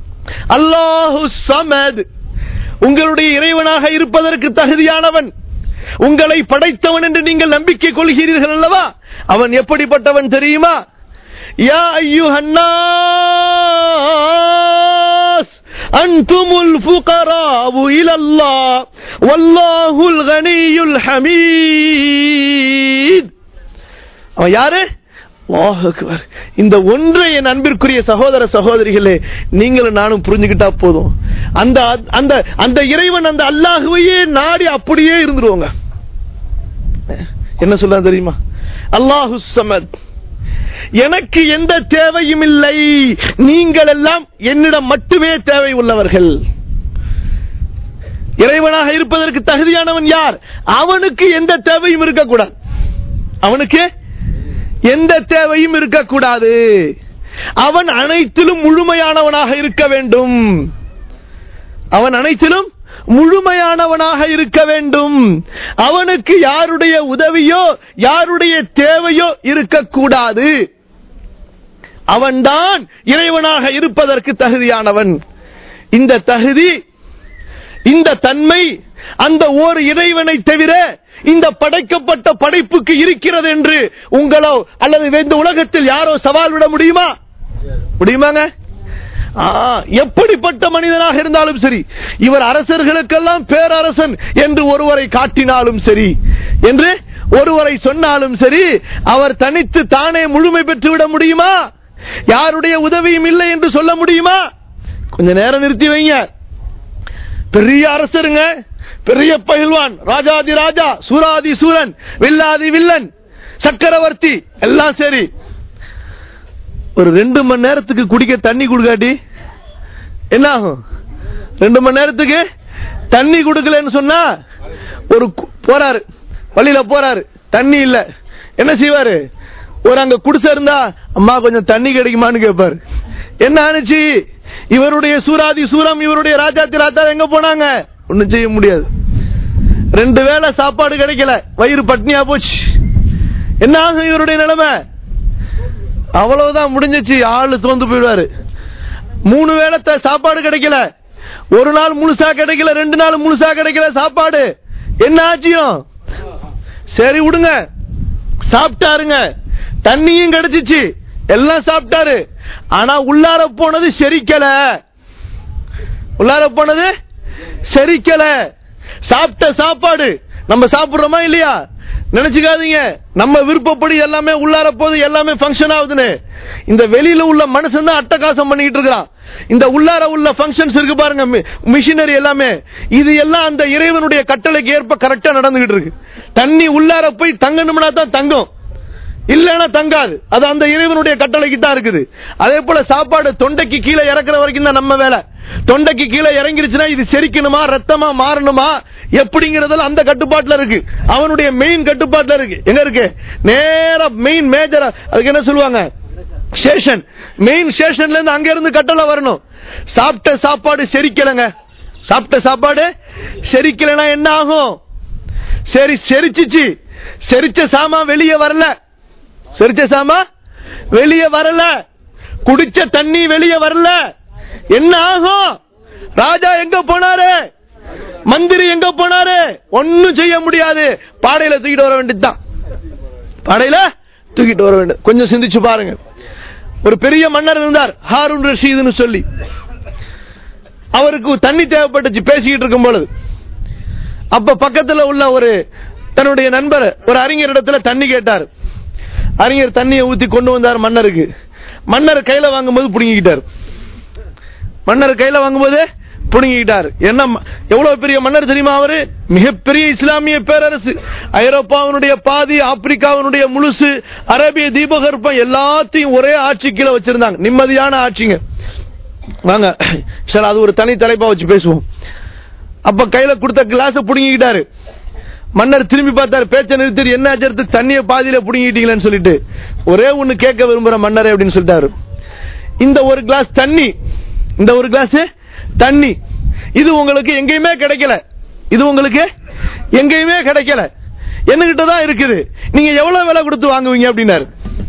Speaker 1: அல்லாஹு சமத் உங்களுடைய இறைவனாக இருப்பதற்கு தகுதியானவன் உங்களை படைத்தவன் என்று நீங்கள் நம்பிக்கை கொள்கிறீர்கள் அல்லவா அவன் எப்படிப்பட்டவன் தெரியுமா யா ஐயுஹன்னாஸ் அன்துமுல் ஃபுகராவு இலல்லாஹ் வல்லாஹுல் கனியுல் ஹமீத் அவன் யாரு அல்லாஹ் அக்பர். இந்த ஒன்றை என் அன்பிற்குரிய சகோதர சகோதரிகளே நீங்களும் நானும் புரிஞ்சுக்கிட்டா போதும் அந்த அந்த அந்த இறைவன் அந்த அல்லாஹுவையே நாடி அப்படியே இருந்துருவாங்க என்ன சொல்ல தெரியுமா அல்லாஹு சமத் எனக்கு எந்த தேவையும் இல்லை நீங்கள் எல்லாம் என்னிடம் மட்டுமே தேவை உள்ளவர்கள் இறைவனாக இருப்பதற்கு தகுதியானவன் யார் அவனுக்கு எந்த தேவையும் இருக்கக்கூடாது அவனுக்கு எந்த தேவையும் இருக்கக்கூடாது அவன் அனைத்திலும் முழுமையானவனாக இருக்க வேண்டும் அவன் அனைத்திலும் முழுமையானவனாக இருக்க வேண்டும் அவனுக்கு யாருடைய உதவியோ யாருடைய தேவையோ இருக்கக்கூடாது அவன்தான் இறைவனாக இருப்பதற்கு தகுதியானவன் இந்த தகுதி இந்த தன்மை அந்த ஓர் இறைவனை தவிர இந்த படைக்கப்பட்ட படைப்புக்கு இருக்கிறது என்று உங்களோ அல்லது இந்த உலகத்தில் யாரோ சவால் விட முடியுமா முடியுமாங்க ஆ, எப்படிப்பட்ட மனிதனாக இருந்தாலும் சரி இவர் அரசர்களுக்கெல்லாம் பேரரசன் என்று ஒருவரை காட்டினாலும் சரி என்று ஒருவரை சொன்னாலும் சரி அவர் தனித்து தானே முழுமை பெற்று விட முடியுமா யாருடைய உதவியும் இல்லை என்று சொல்ல முடியுமா கொஞ்ச நேரம் நிறுத்தி வைங்க பெரிய அரசருங்க பெரிய பயில்வான் ராஜாதி ராஜா சூராதி சூரன் வில்லாதி வில்லன் சக்கரவர்த்தி எல்லாம் சரி ஒரு ரெண்டு மணி நேரத்துக்கு குடிக்க தண்ணி கொடுக்காட்டி என்ன ஆகும் ரெண்டு மணி நேரத்துக்கு தண்ணி கொடுக்கலன்னு சொன்னா ஒரு கு- போறாரு வழியில போறாரு தண்ணி இல்ல என்ன செய்வாரு ஒரு அங்க குடிசை இருந்தா அம்மா கொஞ்சம் தண்ணி கிடைக்குமான்னு கேட்பாரு என்ன ஆனிச்சு இவருடைய சூராதி சூரம் இவருடைய ராஜாத்தி ராத்தா எங்க போனாங்க ஒண்ணும் செய்ய முடியாது ரெண்டு வேளை சாப்பாடு கிடைக்கல வயிறு பட்னியா போச்சு என்ன ஆகும் இவருடைய நிலைமை அவ்வளவுதான் முடிஞ்சிச்சு ஆளு தோந்து போயிடுவாரு மூணு வேளை த- சாப்பாடு கிடைக்கல ஒரு நாள் முழுசா கிடைக்கல ரெண்டு நாள் முழுசா கிடைக்கல சாப்பாடு என்ன ஆச்சியும் சரி விடுங்க சாப்பிட்டாருங்க தண்ணியும் கிடைச்சிச்சு எல்லாம் சாப்பிட்டாரு ஆனா உள்ளார போனது செரிக்கல உள்ளார போனது செரிக்கல சாப்பிட்ட சாப்பாடு நம்ம சாப்பிடுறோமா இல்லையா நினைச்சுக்காதீங்க நம்ம விருப்பப்படி எல்லாமே உள்ளார போது எல்லாமே ஃபங்க்ஷன் ஆகுதுன்னு இந்த வெளியில உள்ள மனுஷன் தான் அட்டகாசம் பண்ணிட்டு இருக்கிறான் இந்த உள்ளார உள்ள ஃபங்க்ஷன்ஸ் இருக்கு பாருங்க மிஷினரி எல்லாமே இது எல்லாம் அந்த இறைவனுடைய கட்டளைக்கு ஏற்ப கரெக்டா நடந்துகிட்டு இருக்கு தண்ணி உள்ளார போய் தங்கணும்னா தான் தங்கும் இல்லைன்னா தங்காது அது அந்த இறைவனுடைய கட்டளைக்கு தான் இருக்குது அதே போல சாப்பாடு தொண்டைக்கு கீழே இறக்குற வரைக்கும் தான் நம்ம வேலை தொண்டைக்கு கீழே இறங்கிருச்சுன்னா இது செரிக்கணுமா ரத்தமா மாறணுமா எப்படிங்கறதுல அந்த கட்டுப்பாட்டுல இருக்கு அவனுடைய மெயின் கட்டுப்பாட்டுல இருக்கு எங்க இருக்கு நேரா மெயின் மேஜர் அதுக்கு என்ன சொல்லுவாங்க ஸ்டேஷன் மெயின் ஸ்டேஷன்ல இருந்து அங்க இருந்து கட்டளை வரணும் சாப்பிட்ட சாப்பாடு செரிக்கலங்க சாப்பிட்ட சாப்பாடு செரிக்கலனா என்ன ஆகும் சரி செரிச்சிச்சு செரிச்ச சாமா வெளியே வரல செரிச்ச சாமா வெளியே வரல குடிச்ச தண்ணி வெளியே வரல என்ன ஆகும் ராஜா எங்க போனாரு மந்திரி எங்க போனாரு ஒண்ணும் செய்ய முடியாது பாடையில தூக்கிட்டு வர வேண்டியதுதான் பாடையில தூக்கிட்டு வர வேண்டும் கொஞ்சம் சிந்திச்சு பாருங்க ஒரு பெரிய மன்னர் இருந்தார் ஹாரூன் ரஷீதுன்னு சொல்லி அவருக்கு தண்ணி தேவைப்பட்டுச்சு பேசிக்கிட்டு இருக்கும் பொழுது அப்ப பக்கத்துல உள்ள ஒரு தன்னுடைய நண்பர் ஒரு அறிஞர் இடத்துல தண்ணி கேட்டார் அறிஞர் தண்ணியை ஊத்தி கொண்டு வந்தார் மன்னருக்கு மன்னர் கையில வாங்கும்போது புடுங்கிக்கிட்டார் மன்னர் கையில வாங்கும்போது புடுங்கிக்கிட்டார் என்ன ம- எவ்வளவு பெரிய மன்னர் தெரியுமா அவரு மிகப்பெரிய இஸ்லாமிய பேரரசு ஐரோப்பாவினுடைய பாதி ஆப்பிரிக்காவினுடைய முழுசு அரேபிய தீபகற்பம் எல்லாத்தையும் ஒரே ஆட்சி கீழே வச்சிருந்தாங்க நிம்மதியான ஆட்சிங்க வாங்க சார் அது ஒரு தனி தலைப்பா வச்சு பேசுவோம் அப்ப கையில கொடுத்த கிளாஸ் புடுங்கிக்கிட்டாரு மன்னர் திரும்பி பார்த்தாரு பேச்ச நிறுத்தி என்ன ஆச்சரித்து தண்ணியை பாதியில புடுங்கிட்டீங்களேன்னு சொல்லிட்டு ஒரே ஒண்ணு கேட்க விரும்புற மன்னரே அப்படின்னு சொல்லிட்டாரு இந்த ஒரு கிளாஸ் தண்ணி இந்த ஒரு கிளாஸ் தண்ணி இது உங்களுக்கு எங்கேயுமே கிடைக்கல இது உங்களுக்கு எங்கேயுமே கிடைக்கல என்கிட்ட தான் இருக்குது நீங்க எவ்வளவு விலை கொடுத்து வாங்குவீங்க அப்படின்னாரு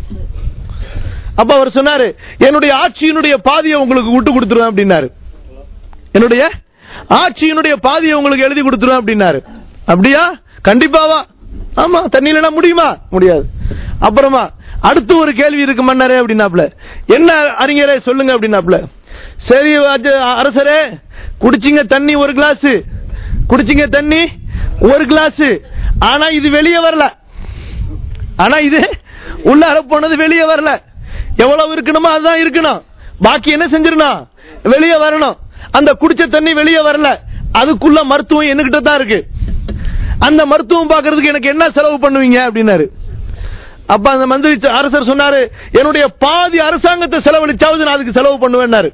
Speaker 1: அப்ப அவர் சொன்னாரு என்னுடைய ஆட்சியினுடைய பாதியை உங்களுக்கு விட்டு கொடுத்துருவேன் அப்படின்னாரு என்னுடைய ஆட்சியினுடைய பாதியை உங்களுக்கு எழுதி கொடுத்துருவேன் அப்படின்னாரு அப்படியா கண்டிப்பாவா ஆமா தண்ணியில முடியுமா முடியாது அப்புறமா அடுத்து ஒரு கேள்வி இருக்கு மன்னரே அப்படின்னாப்ல என்ன அறிஞரே சொல்லுங்க அப்படின்னாப்ல சரி அஜ- அரசரே குடிச்சிங்க தண்ணி ஒரு கிளாஸ் குடிச்சிங்க தண்ணி ஒரு கிளாஸ் ஆனா இது வெளியே வரல ஆனா இது உள்ளார போனது வெளியே வரல எவ்வளவு இருக்கணுமோ அதுதான் இருக்கணும் பாக்கி என்ன செஞ்சிடணும் வெளியே வரணும் அந்த குடிச்ச தண்ணி வெளியே வரல அதுக்குள்ள மருத்துவம் என்கிட்ட தான் இருக்கு அந்த மருத்துவம் பார்க்கிறதுக்கு எனக்கு என்ன செலவு பண்ணுவீங்க அப்படின்னாரு அப்ப அந்த மந்திரி ச- அரசர் சொன்னாரு என்னுடைய பாதி அரசாங்கத்தை செலவழிச்சாவது நான் அதுக்கு செலவு பண்ணுவேன்னாரு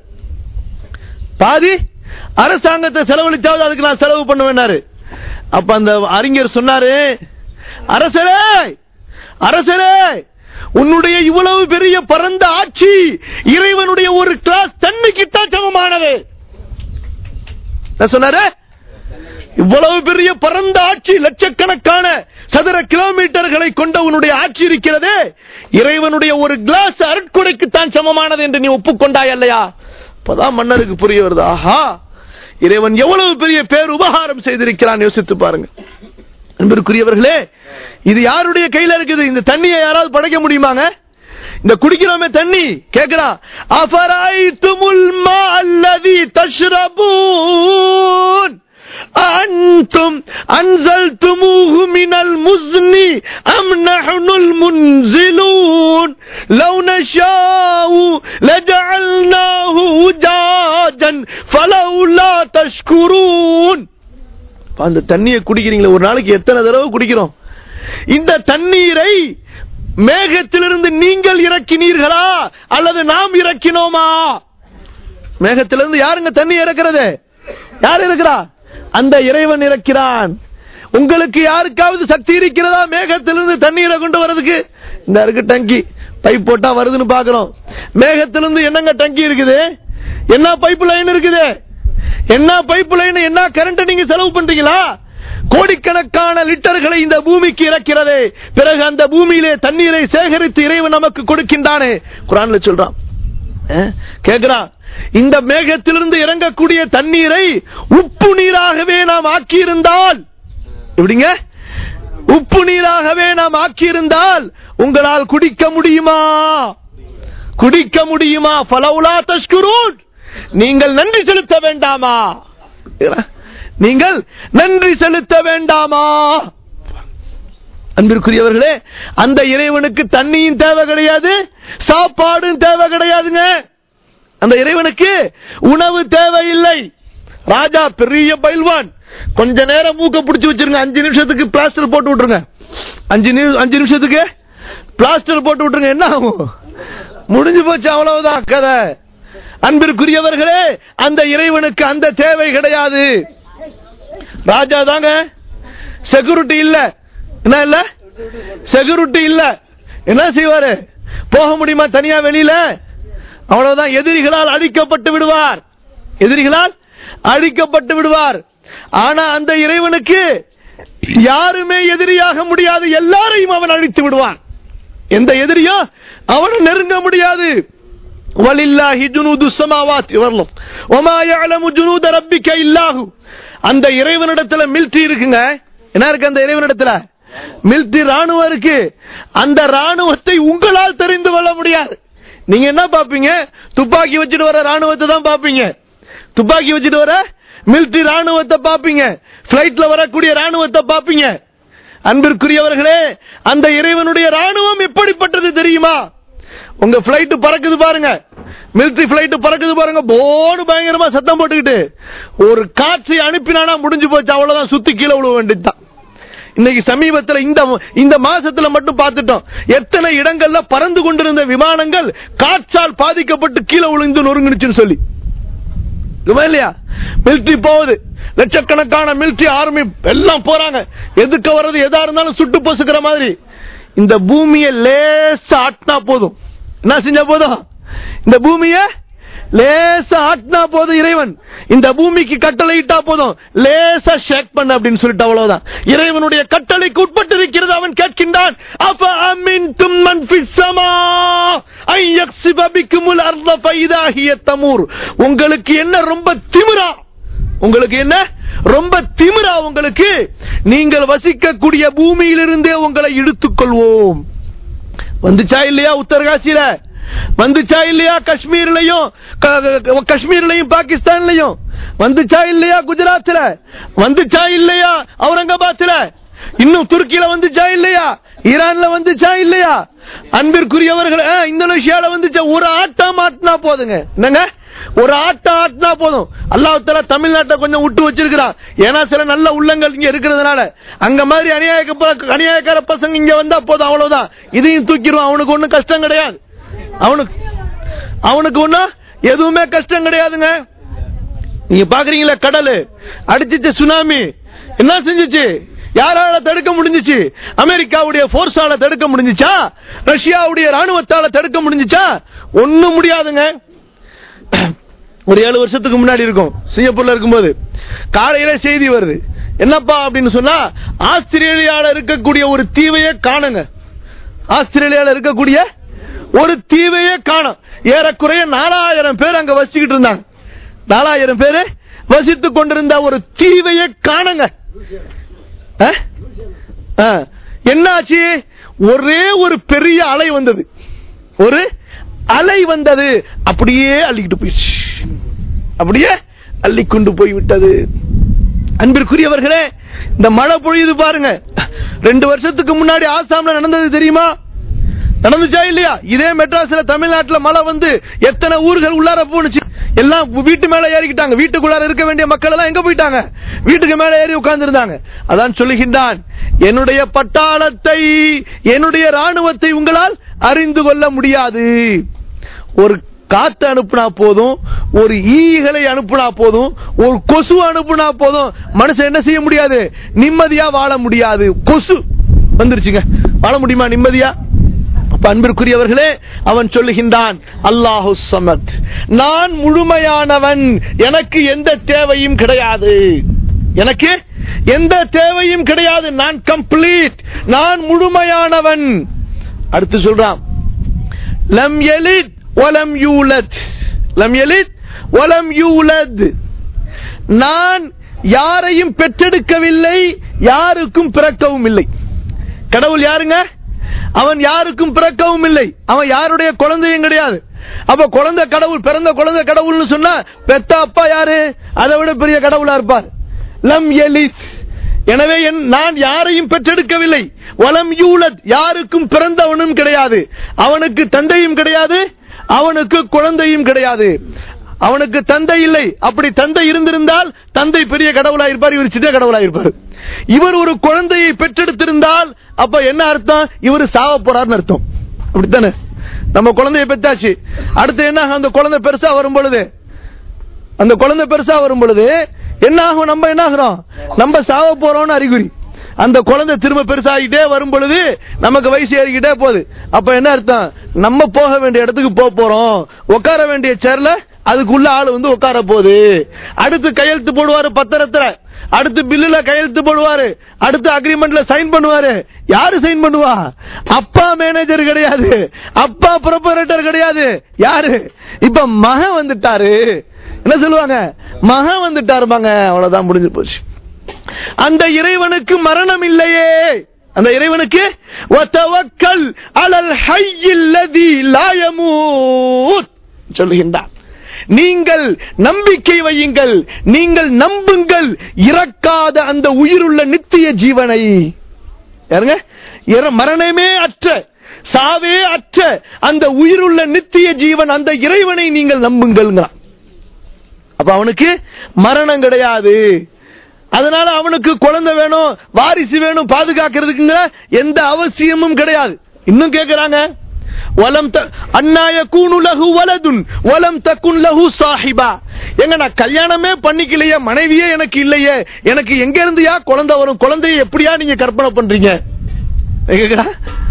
Speaker 1: பாதி அரசாங்கத்தை செலவழிச்சாவது அதுக்கு நான் செலவு பண்ணுவேன்னாரு அப்ப அந்த அறிஞர் சொன்னாரு அரசரே அரசரே உன்னுடைய இவ்வளவு பெரிய பரந்த ஆட்சி இறைவனுடைய ஒரு கிளாஸ் தண்ணிக்கு தான் சமமானது என்ன சொன்னாரு இவ்வளவு பெரிய பரந்த ஆட்சி லட்சக்கணக்கான சதுர கிலோமீட்டர்களை கொண்ட உன்னுடைய ஆட்சி இருக்கிறதே இறைவனுடைய ஒரு கிளாஸ் அருட்கொடைக்கு தான் சமமானது என்று நீ ஒப்புக்கொண்டாய் அல்லையா அப்பதான் மன்னருக்கு புரிய வருது ஆஹா இறைவன் எவ்வளவு பெரிய பேர் உபகாரம் செய்திருக்கிறான் யோசித்து பாருங்க அன்பிற்குரியவர்களே இது யாருடைய கையில இருக்குது இந்த தண்ணியை யாராவது படைக்க முடியுமாங்க இந்த குடிக்கிறோமே தண்ணி கேக்குறான் அஃபராய்துமுல் மா அல்லதி தஷ்ரபூன் أأنتم أنزلتموه من المزن أم نحن المنزلون لو نشاء لجعلناه أجاجا فلولا تشكرون இப்ப அந்த தண்ணியை குடிக்கிறீங்களா ஒரு நாளைக்கு எத்தனை தடவை குடிக்கிறோம் இந்த தண்ணீரை மேகத்திலிருந்து நீங்கள் இறக்கினீர்களா அல்லது நாம் இறக்கினோமா மேகத்திலிருந்து யாருங்க தண்ணி இறக்கிறது யார் இருக்கிறா அந்த இறைவன் இறக்கிறான் உங்களுக்கு யாருக்காவது சக்தி இருக்கிறதா மேகத்திலிருந்து தண்ணீரை கொண்டு வரதுக்கு இந்த இருக்கு டங்கி பைப் போட்டா வருதுன்னு பாக்குறோம் மேகத்திலிருந்து என்னங்க டங்கி இருக்குது என்ன பைப் லைன் இருக்குது என்ன பைப் லைன் என்ன கரண்ட் நீங்க செலவு பண்றீங்களா கோடிக்கணக்கான லிட்டர்களை இந்த பூமிக்கு இறக்கிறதே பிறகு அந்த பூமியிலே தண்ணீரை சேகரித்து இறைவன் நமக்கு கொடுக்கின்றானே குரான்ல சொல்றான் அஹ், கேக்குறான் இந்த மேகத்திலிருந்து இறங்கக்கூடிய தண்ணீரை உப்பு நீராகவே நாம் ஆக்கியிருந்தால் எப்படிங்க உப்பு நீராகவே நாம் ஆக்கியிருந்தால் உங்களால் குடிக்க முடியுமா குடிக்க முடியுமா பலவுலா தஷ்குரூன் நீங்கள் நன்றி செலுத்த வேண்டாமா நீங்கள் நன்றி செலுத்த வேண்டாமா அன்பிற்குரியவர்களே அந்த இறைவனுக்கு தண்ணியும் தேவை கிடையாது சாப்பாடும் தேவை கிடையாதுங்க அந்த இறைவனுக்கு உணவு தேவையில்லை ராஜா பெரிய பயில்வான் கொஞ்ச நேரம் மூக்க பிடிச்சு வச்சிருங்க அஞ்சு நிமிஷத்துக்கு பிளாஸ்டர் போட்டு விட்டுருங்க அஞ்சு நிமி- அஞ்சு நிமிஷத்துக்கு பிளாஸ்டர் போட்டு விட்டுருங்க என்ன ஆகும் முடிஞ்சு போச்சு அவ்வளவுதான் கதை அன்பிற்குரியவர்களே அந்த இறைவனுக்கு அந்த தேவை கிடையாது ராஜா தாங்க செக்யூரிட்டி இல்ல என்ன இல்ல செக்யூரிட்டி இல்ல என்ன செய்வாரு போக முடியுமா தனியா வெளியில அவ்வளவுதான் எதிரிகளால் அழிக்கப்பட்டு விடுவார் எதிரிகளால் அழிக்கப்பட்டு விடுவார் ஆனா அந்த இறைவனுக்கு யாருமே எதிரியாக முடியாது எல்லாரையும் அவன் அழித்து விடுவான் எந்த எதிரியும் அவனை நெருங்க முடியாது வலில்லாஹி ஜுனூது ஸமாவாத்தி வரலும் வமா யஅலமு ஜுனூத ரப்பிக இல்லாஹு அந்த இறைவனிடத்துல மிலிட்டரி இருக்குங்க என்ன இருக்கு அந்த இறைவனிடத்துல மிலிட்டரி ராணுவம் இருக்கு அந்த ராணுவத்தை உங்களால் தெரிந்து கொள்ள முடியாது நீங்க என்ன பாப்பீங்க துப்பாக்கி வச்சுட்டு வர ராணுவத்தை தான் பாப்பீங்க துப்பாக்கி வச்சுட்டு வர மிலிட்டரி ராணுவத்தை பாப்பீங்க பிளைட்ல வரக்கூடிய ராணுவத்தை பாப்பீங்க அன்பிற்குரியவர்களே அந்த இறைவனுடைய ராணுவம் எப்படிப்பட்டது தெரியுமா உங்க பிளைட் பறக்குது பாருங்க மிலிட்டரி பிளைட் பறக்குது பாருங்க போடு பயங்கரமா சத்தம் போட்டுக்கிட்டு ஒரு காற்றை அனுப்பினானா முடிஞ்சு போச்சு அவ்வளவுதான் சுத்தி கீழே விழுவ வேண்டியதுதான் இன்னைக்கு சமீபத்தில் இந்த இந்த மாசத்துல மட்டும் பார்த்துட்டோம் எத்தனை இடங்கள்ல பறந்து கொண்டிருந்த விமானங்கள் காற்றால் பாதிக்கப்பட்டு கீழே விழுந்து நொறுங்குனுச்சுன்னு சொல்லி இருக்குமா இல்லையா மிலிட்டரி போகுது லட்சக்கணக்கான மிலிட்டரி ஆர்மி எல்லாம் போறாங்க எதுக்க வர்றது எதா இருந்தாலும் சுட்டு பொசுக்கிற மாதிரி இந்த பூமியை லேசா ஆட்டினா போதும் என்ன செஞ்சா போதும் இந்த பூமியை லேசா ஆட்டினா போதும் இறைவன் இந்த பூமிக்கு கட்டளை இட்டா போதும் லேசா ஷேக் பண்ண அப்படின்னு சொல்லிட்டு அவ்வளவுதான் இறைவனுடைய கட்டளைக்கு உட்பட்டு இருக்கிறது அவன் கேட்கின்றான் அப்ப அமின்தும் மன் ஃபிஸ் ஸமா ஐ யக்ஸிப பிக்குமுல் அர்த ஃபைதா ஹிய தமூர் உங்களுக்கு என்ன ரொம்ப திமிரா உங்களுக்கு என்ன ரொம்ப திமிரா உங்களுக்கு நீங்கள் வசிக்கக்கூடிய பூமியிலிருந்தே உங்களை இழுத்துக் கொள்வோம் வந்துச்சா இல்லையா உத்தரகாசியில வந்துச்சா இல்லையா காஷ்மீர்லயும் க- க- காஷ்மீர்லயும் பாகிஸ்தான்லயும் வந்துச்சா இல்லையா குஜராத்ல வந்துச்சா இல்லையா அவுரங்காபாத்ல இன்னும் துருக்கியில வந்துச்சா இல்லையா ஈரான்ல வந்துச்சா இல்லையா அன்பிற்குரியவர்கள் ஆ, இந்தோனேஷியால வந்துச்சா ஒரு ஆட்டம் ஆட்டினா போதுங்க என்னங்க ஒரு ஆட்டம் ஆட்டினா போதும் அல்லாஹ் தமிழ்நாட்டை கொஞ்சம் விட்டு வச்சிருக்கிறான் ஏன்னா சில நல்ல உள்ளங்கள் இங்க இருக்கிறதுனால அங்க மாதிரி அநியாய அநியாயக்கார பசங்க இங்க வந்தா போதும் அவ்வளவுதான் இதையும் தூக்கிடுவான் அவனுக்கு ஒண்ணும் கஷ்டம் கிடையாது அவனுக்கு அவனுக்கு ஒண்ணும் எதுவுமே கஷ்டம் கிடையாதுங்க நீங்க பாக்குறீங்களா கடல் அடிச்சிச்சு சுனாமி என்ன செஞ்சுச்சு யாரால தடுக்க முடிஞ்சுச்சு அமெரிக்காவுடைய போர்ஸால தடுக்க முடிஞ்சுச்சா ரஷ்யாவுடைய ராணுவத்தால தடுக்க முடிஞ்சுச்சா ஒண்ணும் முடியாதுங்க ஒரு ஏழு வருஷத்துக்கு முன்னாடி இருக்கும் சிங்கப்பூர்ல இருக்கும்போது காலையில செய்தி வருது என்னப்பா அப்படின்னு சொன்னா ஆஸ்திரேலியால இருக்கக்கூடிய ஒரு தீவையே காணுங்க ஆஸ்திரேலியால இருக்கக்கூடிய ஒரு தீவையே காணும் ஏறக்குறைய நாலாயிரம் பேர் அங்க வசிச்சுக்கிட்டு இருந்தாங்க நாலாயிரம் பேரு வசித்துக் கொண்டிருந்த ஒரு தீவையே காணுங்க அஹ்? அஹ். என்னாச்சு ஒரே ஒரு பெரிய அலை வந்தது ஒரு அலை வந்தது அப்படியே அள்ளிக்கிட்டு போயிடுச்சு அப்படியே அள்ளிக்கொண்டு போய் விட்டது அன்பிற்குரியவர்களே இந்த மழை பொழியுது பாருங்க ரெண்டு வருஷத்துக்கு முன்னாடி ஆசாம்ல நடந்தது தெரியுமா நடந்துச்சா இல்லையா இதே மெட்ராஸ்ல தமிழ்நாட்டுல மழை வந்து எத்தனை ஊர்கள் உள்ளார போனுச்சு எல்லாம் வீட்டு மேல ஏறிக்கிட்டாங்க வீட்டுக்குள்ளார இருக்க வேண்டிய மக்கள் எல்லாம் எங்க போயிட்டாங்க வீட்டுக்கு மேல ஏறி உட்கார்ந்து இருந்தாங்க அதான் சொல்லுகின்றான் என்னுடைய பட்டாளத்தை என்னுடைய ராணுவத்தை உங்களால் அறிந்து கொள்ள முடியாது ஒரு காத்து அனுப்புனா போதும் ஒரு ஈகளை அனுப்புனா போதும் ஒரு கொசு அனுப்புனா போதும் மனுஷன் என்ன செய்ய முடியாது நிம்மதியா வாழ முடியாது கொசு வந்துருச்சுங்க வாழ முடியுமா நிம்மதியா அப்ப அன்பிற்குரியவர்களே அவன் சொல்லுகின்றான் அல்லாஹு சமத் நான் முழுமையானவன் எனக்கு எந்த தேவையும் கிடையாது எனக்கு எந்த தேவையும் கிடையாது நான் கம்ப்ளீட் நான் முழுமையானவன் அடுத்து சொல்றான் லம் எலித் வலம் யூலத் லம் எலித் வலம் யூலத் நான் யாரையும் பெற்றெடுக்கவில்லை யாருக்கும் பிறக்கவும் இல்லை கடவுள் யாருங்க அவன் யாருக்கும் பிறக்கவும் இல்லை அவன் யாருடைய குழந்தையும் கிடையாது அப்ப குழந்தை கடவுள் பிறந்த குழந்தை கடவுள்னு சொன்னா பெத்த அப்பா யாரு அதை விட பெரிய கடவுளா இருப்பார் லம் எலித் எனவே என் நான் யாரையும் பெற்றெடுக்கவில்லை வலம் யூலத் யாருக்கும் பிறந்தவனும் கிடையாது அவனுக்கு தந்தையும் கிடையாது அவனுக்கு குழந்தையும் கிடையாது அவனுக்கு தந்தை இல்லை அப்படி தந்தை இருந்திருந்தால் தந்தை பெரிய கடவுளா இருப்பார் இவர் சின்ன கடவுளா இருப்பார் இவர் ஒரு குழந்தையை பெற்றெடுத்திருந்தால் அப்ப என்ன அர்த்தம் இவர் சாவ போறார்னு அர்த்தம் அப்படித்தானே நம்ம குழந்தையை பெற்றாச்சு அடுத்து என்ன ஆகும்? அந்த குழந்தை பெருசா வரும் பொழுது அந்த குழந்தை பெருசா வரும் பொழுது என்ன ஆகும் நம்ம என்ன ஆகிறோம் நம்ம சாவ போறோம்னு அறிகுறி அந்த குழந்தை திரும்ப பெருசாகிட்டே வரும் பொழுது நமக்கு வயசு ஏறிக்கிட்டே போகுது அப்ப என்ன அர்த்தம் நம்ம போக வேண்டிய இடத்துக்கு போக போறோம் உட்கார வேண்டிய சேர்ல அதுக்குள்ள ஆளு வந்து உட்கார போகுது அடுத்து கையெழுத்து போடுவாரு பத்திரத்துல அடுத்து பில்லுல கையெழுத்து போடுவாரு அடுத்து அக்ரிமெண்ட்ல சைன் பண்ணுவாரு யாரு சைன் பண்ணுவா அப்பா மேனேஜர் கிடையாது அப்பா ப்ரொபரேட்டர் கிடையாது யாரு இப்ப மகன் வந்துட்டாரு என்ன சொல்லுவாங்க மகன் வந்துட்டாருமாங்க அவ்வளவுதான் முடிஞ்சு போச்சு அந்த இறைவனுக்கு மரணம் இல்லையே அந்த இறைவனுக்கு வத்தவக்கல் அலல் ஹய்யில் லதி லா யமூத் சொல்லுகின்றான் நீங்கள் நம்பிக்கை வையுங்கள் நீங்கள் நம்புங்கள் இறக்காத அந்த உயிருள்ள நித்திய ஜீவனை யாருங்க இற- மரணமே அற்ற சாவே அற்ற அந்த உயிருள்ள நித்திய ஜீவன் அந்த இறைவனை நீங்கள் நம்புங்கள்ங்கிறான் அப்ப அவனுக்கு மரணம் கிடையாது அதனால அவனுக்கு குழந்தை வேணும் வாரிசு வேணும் பாதுகாக்கிறதுக்குங்கிற எந்த அவசியமும் கிடையாது இன்னும் கேக்குறாங்க வலம் த அன்னாய கூனு லஹு வலதுன் வலம் தக்குன் லஹு சாஹிபா எங்க நான் கல்யாணமே பண்ணிக்கலையே மனைவியே எனக்கு இல்லையே எனக்கு எங்க இருந்துயா குழந்தை வரும் குழந்தையை எப்படியா நீங்க கற்பனை பண்றீங்க கேக்குறா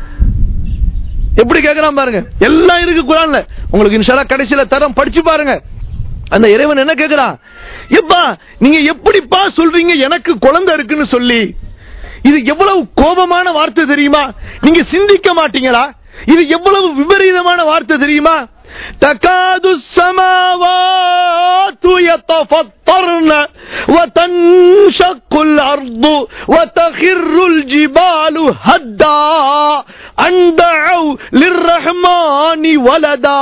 Speaker 1: எப்படி கேக்குறான் பாருங்க எல்லாம் இருக்கு குரான்ல உங்களுக்கு இன்ஷால்லா கடைசியில தரம் படிச்சு பாருங்க அந்த இறைவன் என்ன கேக்குறான் எப்பா நீங்க எப்படிப்பா சொல்றீங்க எனக்கு குழந்தை இருக்குன்னு சொல்லி இது எவ்வளவு கோபமான வார்த்தை தெரியுமா நீங்க சிந்திக்க மாட்டீங்களா இது எவ்வளவு விபரீதமான வார்த்தை தெரியுமா தகாது السماوات يتفطرن وتنشق الأرض وتخر الجبال هدا أن دعوا للرحمن ولدا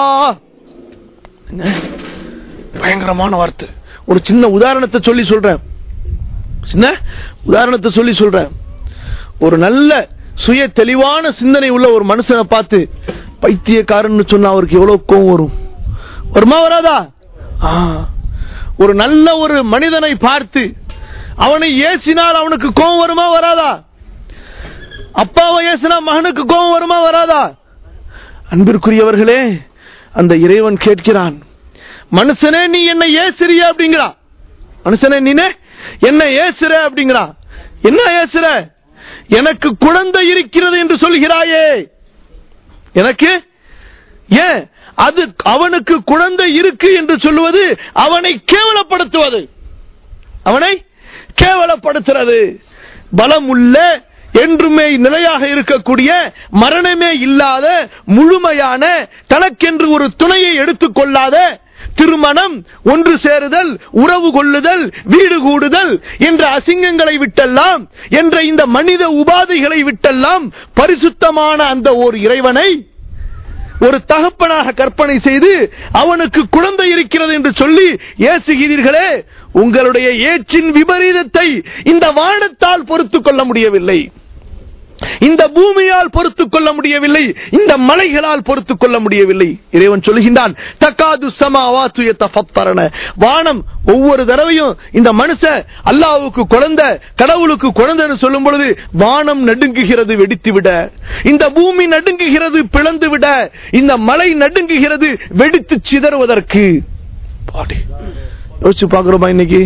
Speaker 1: பயங்கரமான வார்த்தை ஒரு சின்ன உதாரணத்தை சொல்லி சொல்றேன் சின்ன உதாரணத்தை சொல்லி சொல்றேன் ஒரு நல்ல சுய தெளிவான சிந்தனை உள்ள ஒரு மனுஷனை பார்த்து பைத்தியக்காரன்னு சொன்னா அவருக்கு எவ்வளவு கோவம் வரும் வருமா வராதா ஆ. ஒரு நல்ல ஒரு மனிதனை பார்த்து அவனை ஏசினால் அவனுக்கு கோவம் வருமா வராதா அப்பாவை ஏசினா மகனுக்கு கோவம் வருமா வராதா அன்பிற்குரியவர்களே அந்த இறைவன் கேட்கிறான் மனுஷனே நீ என்ன ஏசுறிய அப்படிங்கிறா மனுஷனே நீனே என்ன ஏசுற அப்படிங்கிறா என்ன ஏசுற எனக்கு குழந்தை இருக்கிறது என்று சொல்கிறாயே எனக்கு ஏன் அது அவனுக்கு குழந்தை இருக்கு என்று சொல்லுவது அவனை கேவலப்படுத்துவது அவனை கேவலப்படுத்துறது பலம் உள்ள என்றுமே நிலையாக இருக்கக்கூடிய மரணமே இல்லாத முழுமையான தனக்கென்று ஒரு துணையை எடுத்துக் கொள்ளாத திருமணம் ஒன்று சேருதல் உறவு கொள்ளுதல் வீடு கூடுதல் என்ற அசிங்கங்களை விட்டெல்லாம் என்ற இந்த மனித உபாதைகளை விட்டெல்லாம் பரிசுத்தமான அந்த ஓர் இறைவனை ஒரு தகப்பனாக கற்பனை செய்து அவனுக்கு குழந்தை இருக்கிறது என்று சொல்லி ஏசுகிறீர்களே உங்களுடைய ஏற்றின் விபரீதத்தை இந்த வானத்தால் பொறுத்துக் கொள்ள முடியவில்லை இந்த பூமியால் பொறுத்துக் கொள்ள முடியவில்லை இந்த மலைகளால் பொறுத்துக் கொள்ள முடியவில்லை இறைவன் சொல்லுகின்றான் தக்காது சமாவாத்து தஃபத்தரன வானம் ஒவ்வொரு தடவையும் இந்த மனுஷ அல்லாவுக்கு குழந்தை கடவுளுக்கு குழந்தைன்னு சொல்லும் பொழுது வானம் நடுங்குகிறது வெடித்து விட இந்த பூமி நடுங்குகிறது பிளந்து விட இந்த மலை நடுங்குகிறது வெடித்து சிதறுவதற்கு பாடி யோசிச்சு பாக்குறோமா இன்னைக்கு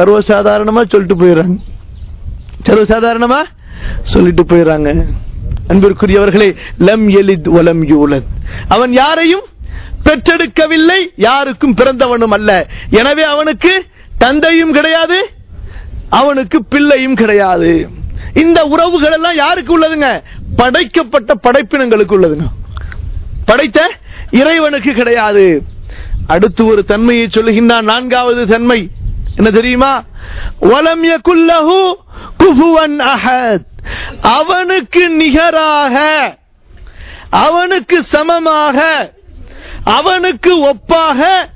Speaker 1: சர்வசாதாரணமா சொல்லிட்டு போயிடுறாங்க சர்வசாதாரணமா சொல்லிட்டு போயிடுறாங்க அன்பிற்குரியவர்களே லம் எலித் வலம் யூலத் அவன் யாரையும் பெற்றெடுக்கவில்லை யாருக்கும் பிறந்தவனும் அல்ல எனவே அவனுக்கு தந்தையும் கிடையாது அவனுக்கு பிள்ளையும் கிடையாது இந்த உறவுகள் எல்லாம் யாருக்கு உள்ளதுங்க படைக்கப்பட்ட படைப்பினங்களுக்கு உள்ளதுங்க படைத்த இறைவனுக்கு கிடையாது அடுத்து ஒரு தன்மையை சொல்லுகின்றான் நான்காவது தன்மை என்ன தெரியுமா வலம் யகுல்லஹு குஃபுவன் அஹத் அவனுக்கு நிகராக அவனுக்கு சமமாக அவனுக்கு ஒப்பாக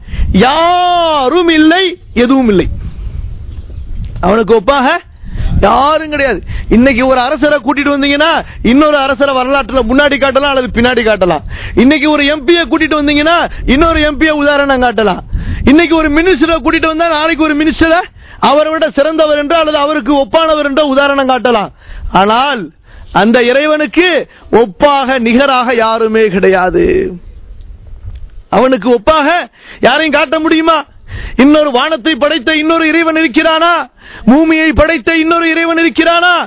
Speaker 1: யாரும் இல்லை எதுவும் இல்லை அவனுக்கு ஒப்பாக யாரும் கிடையாது இன்னைக்கு ஒரு அரசரை கூட்டிட்டு வந்தீங்கன்னா இன்னொரு அரசரை வரலாற்றுல முன்னாடி காட்டலாம் அல்லது பின்னாடி காட்டலாம் இன்னைக்கு ஒரு எம்பியை கூட்டிட்டு வந்தீங்கன்னா இன்னொரு எம்பியை உதாரணம் காட்டலாம் இன்னைக்கு ஒரு மினிஸ்டரை கூட்டிட்டு வந்தா நாளைக்கு ஒரு மினிஸ்டரை அவரை விட சிறந்தவர் என்று அல்லது அவருக்கு ஒப்பானவர் என்ற உதாரணம் காட்டலாம் ஆனால் அந்த இறைவனுக்கு ஒப்பாக நிகராக யாருமே கிடையாது அவனுக்கு ஒப்பாக யாரையும் காட்ட முடியுமா இன்னொரு வானத்தை படைத்த இன்னொரு இறைவன் இருக்கிறானா பூமியை படைத்த இன்னொரு இறைவன் இருக்கிறானா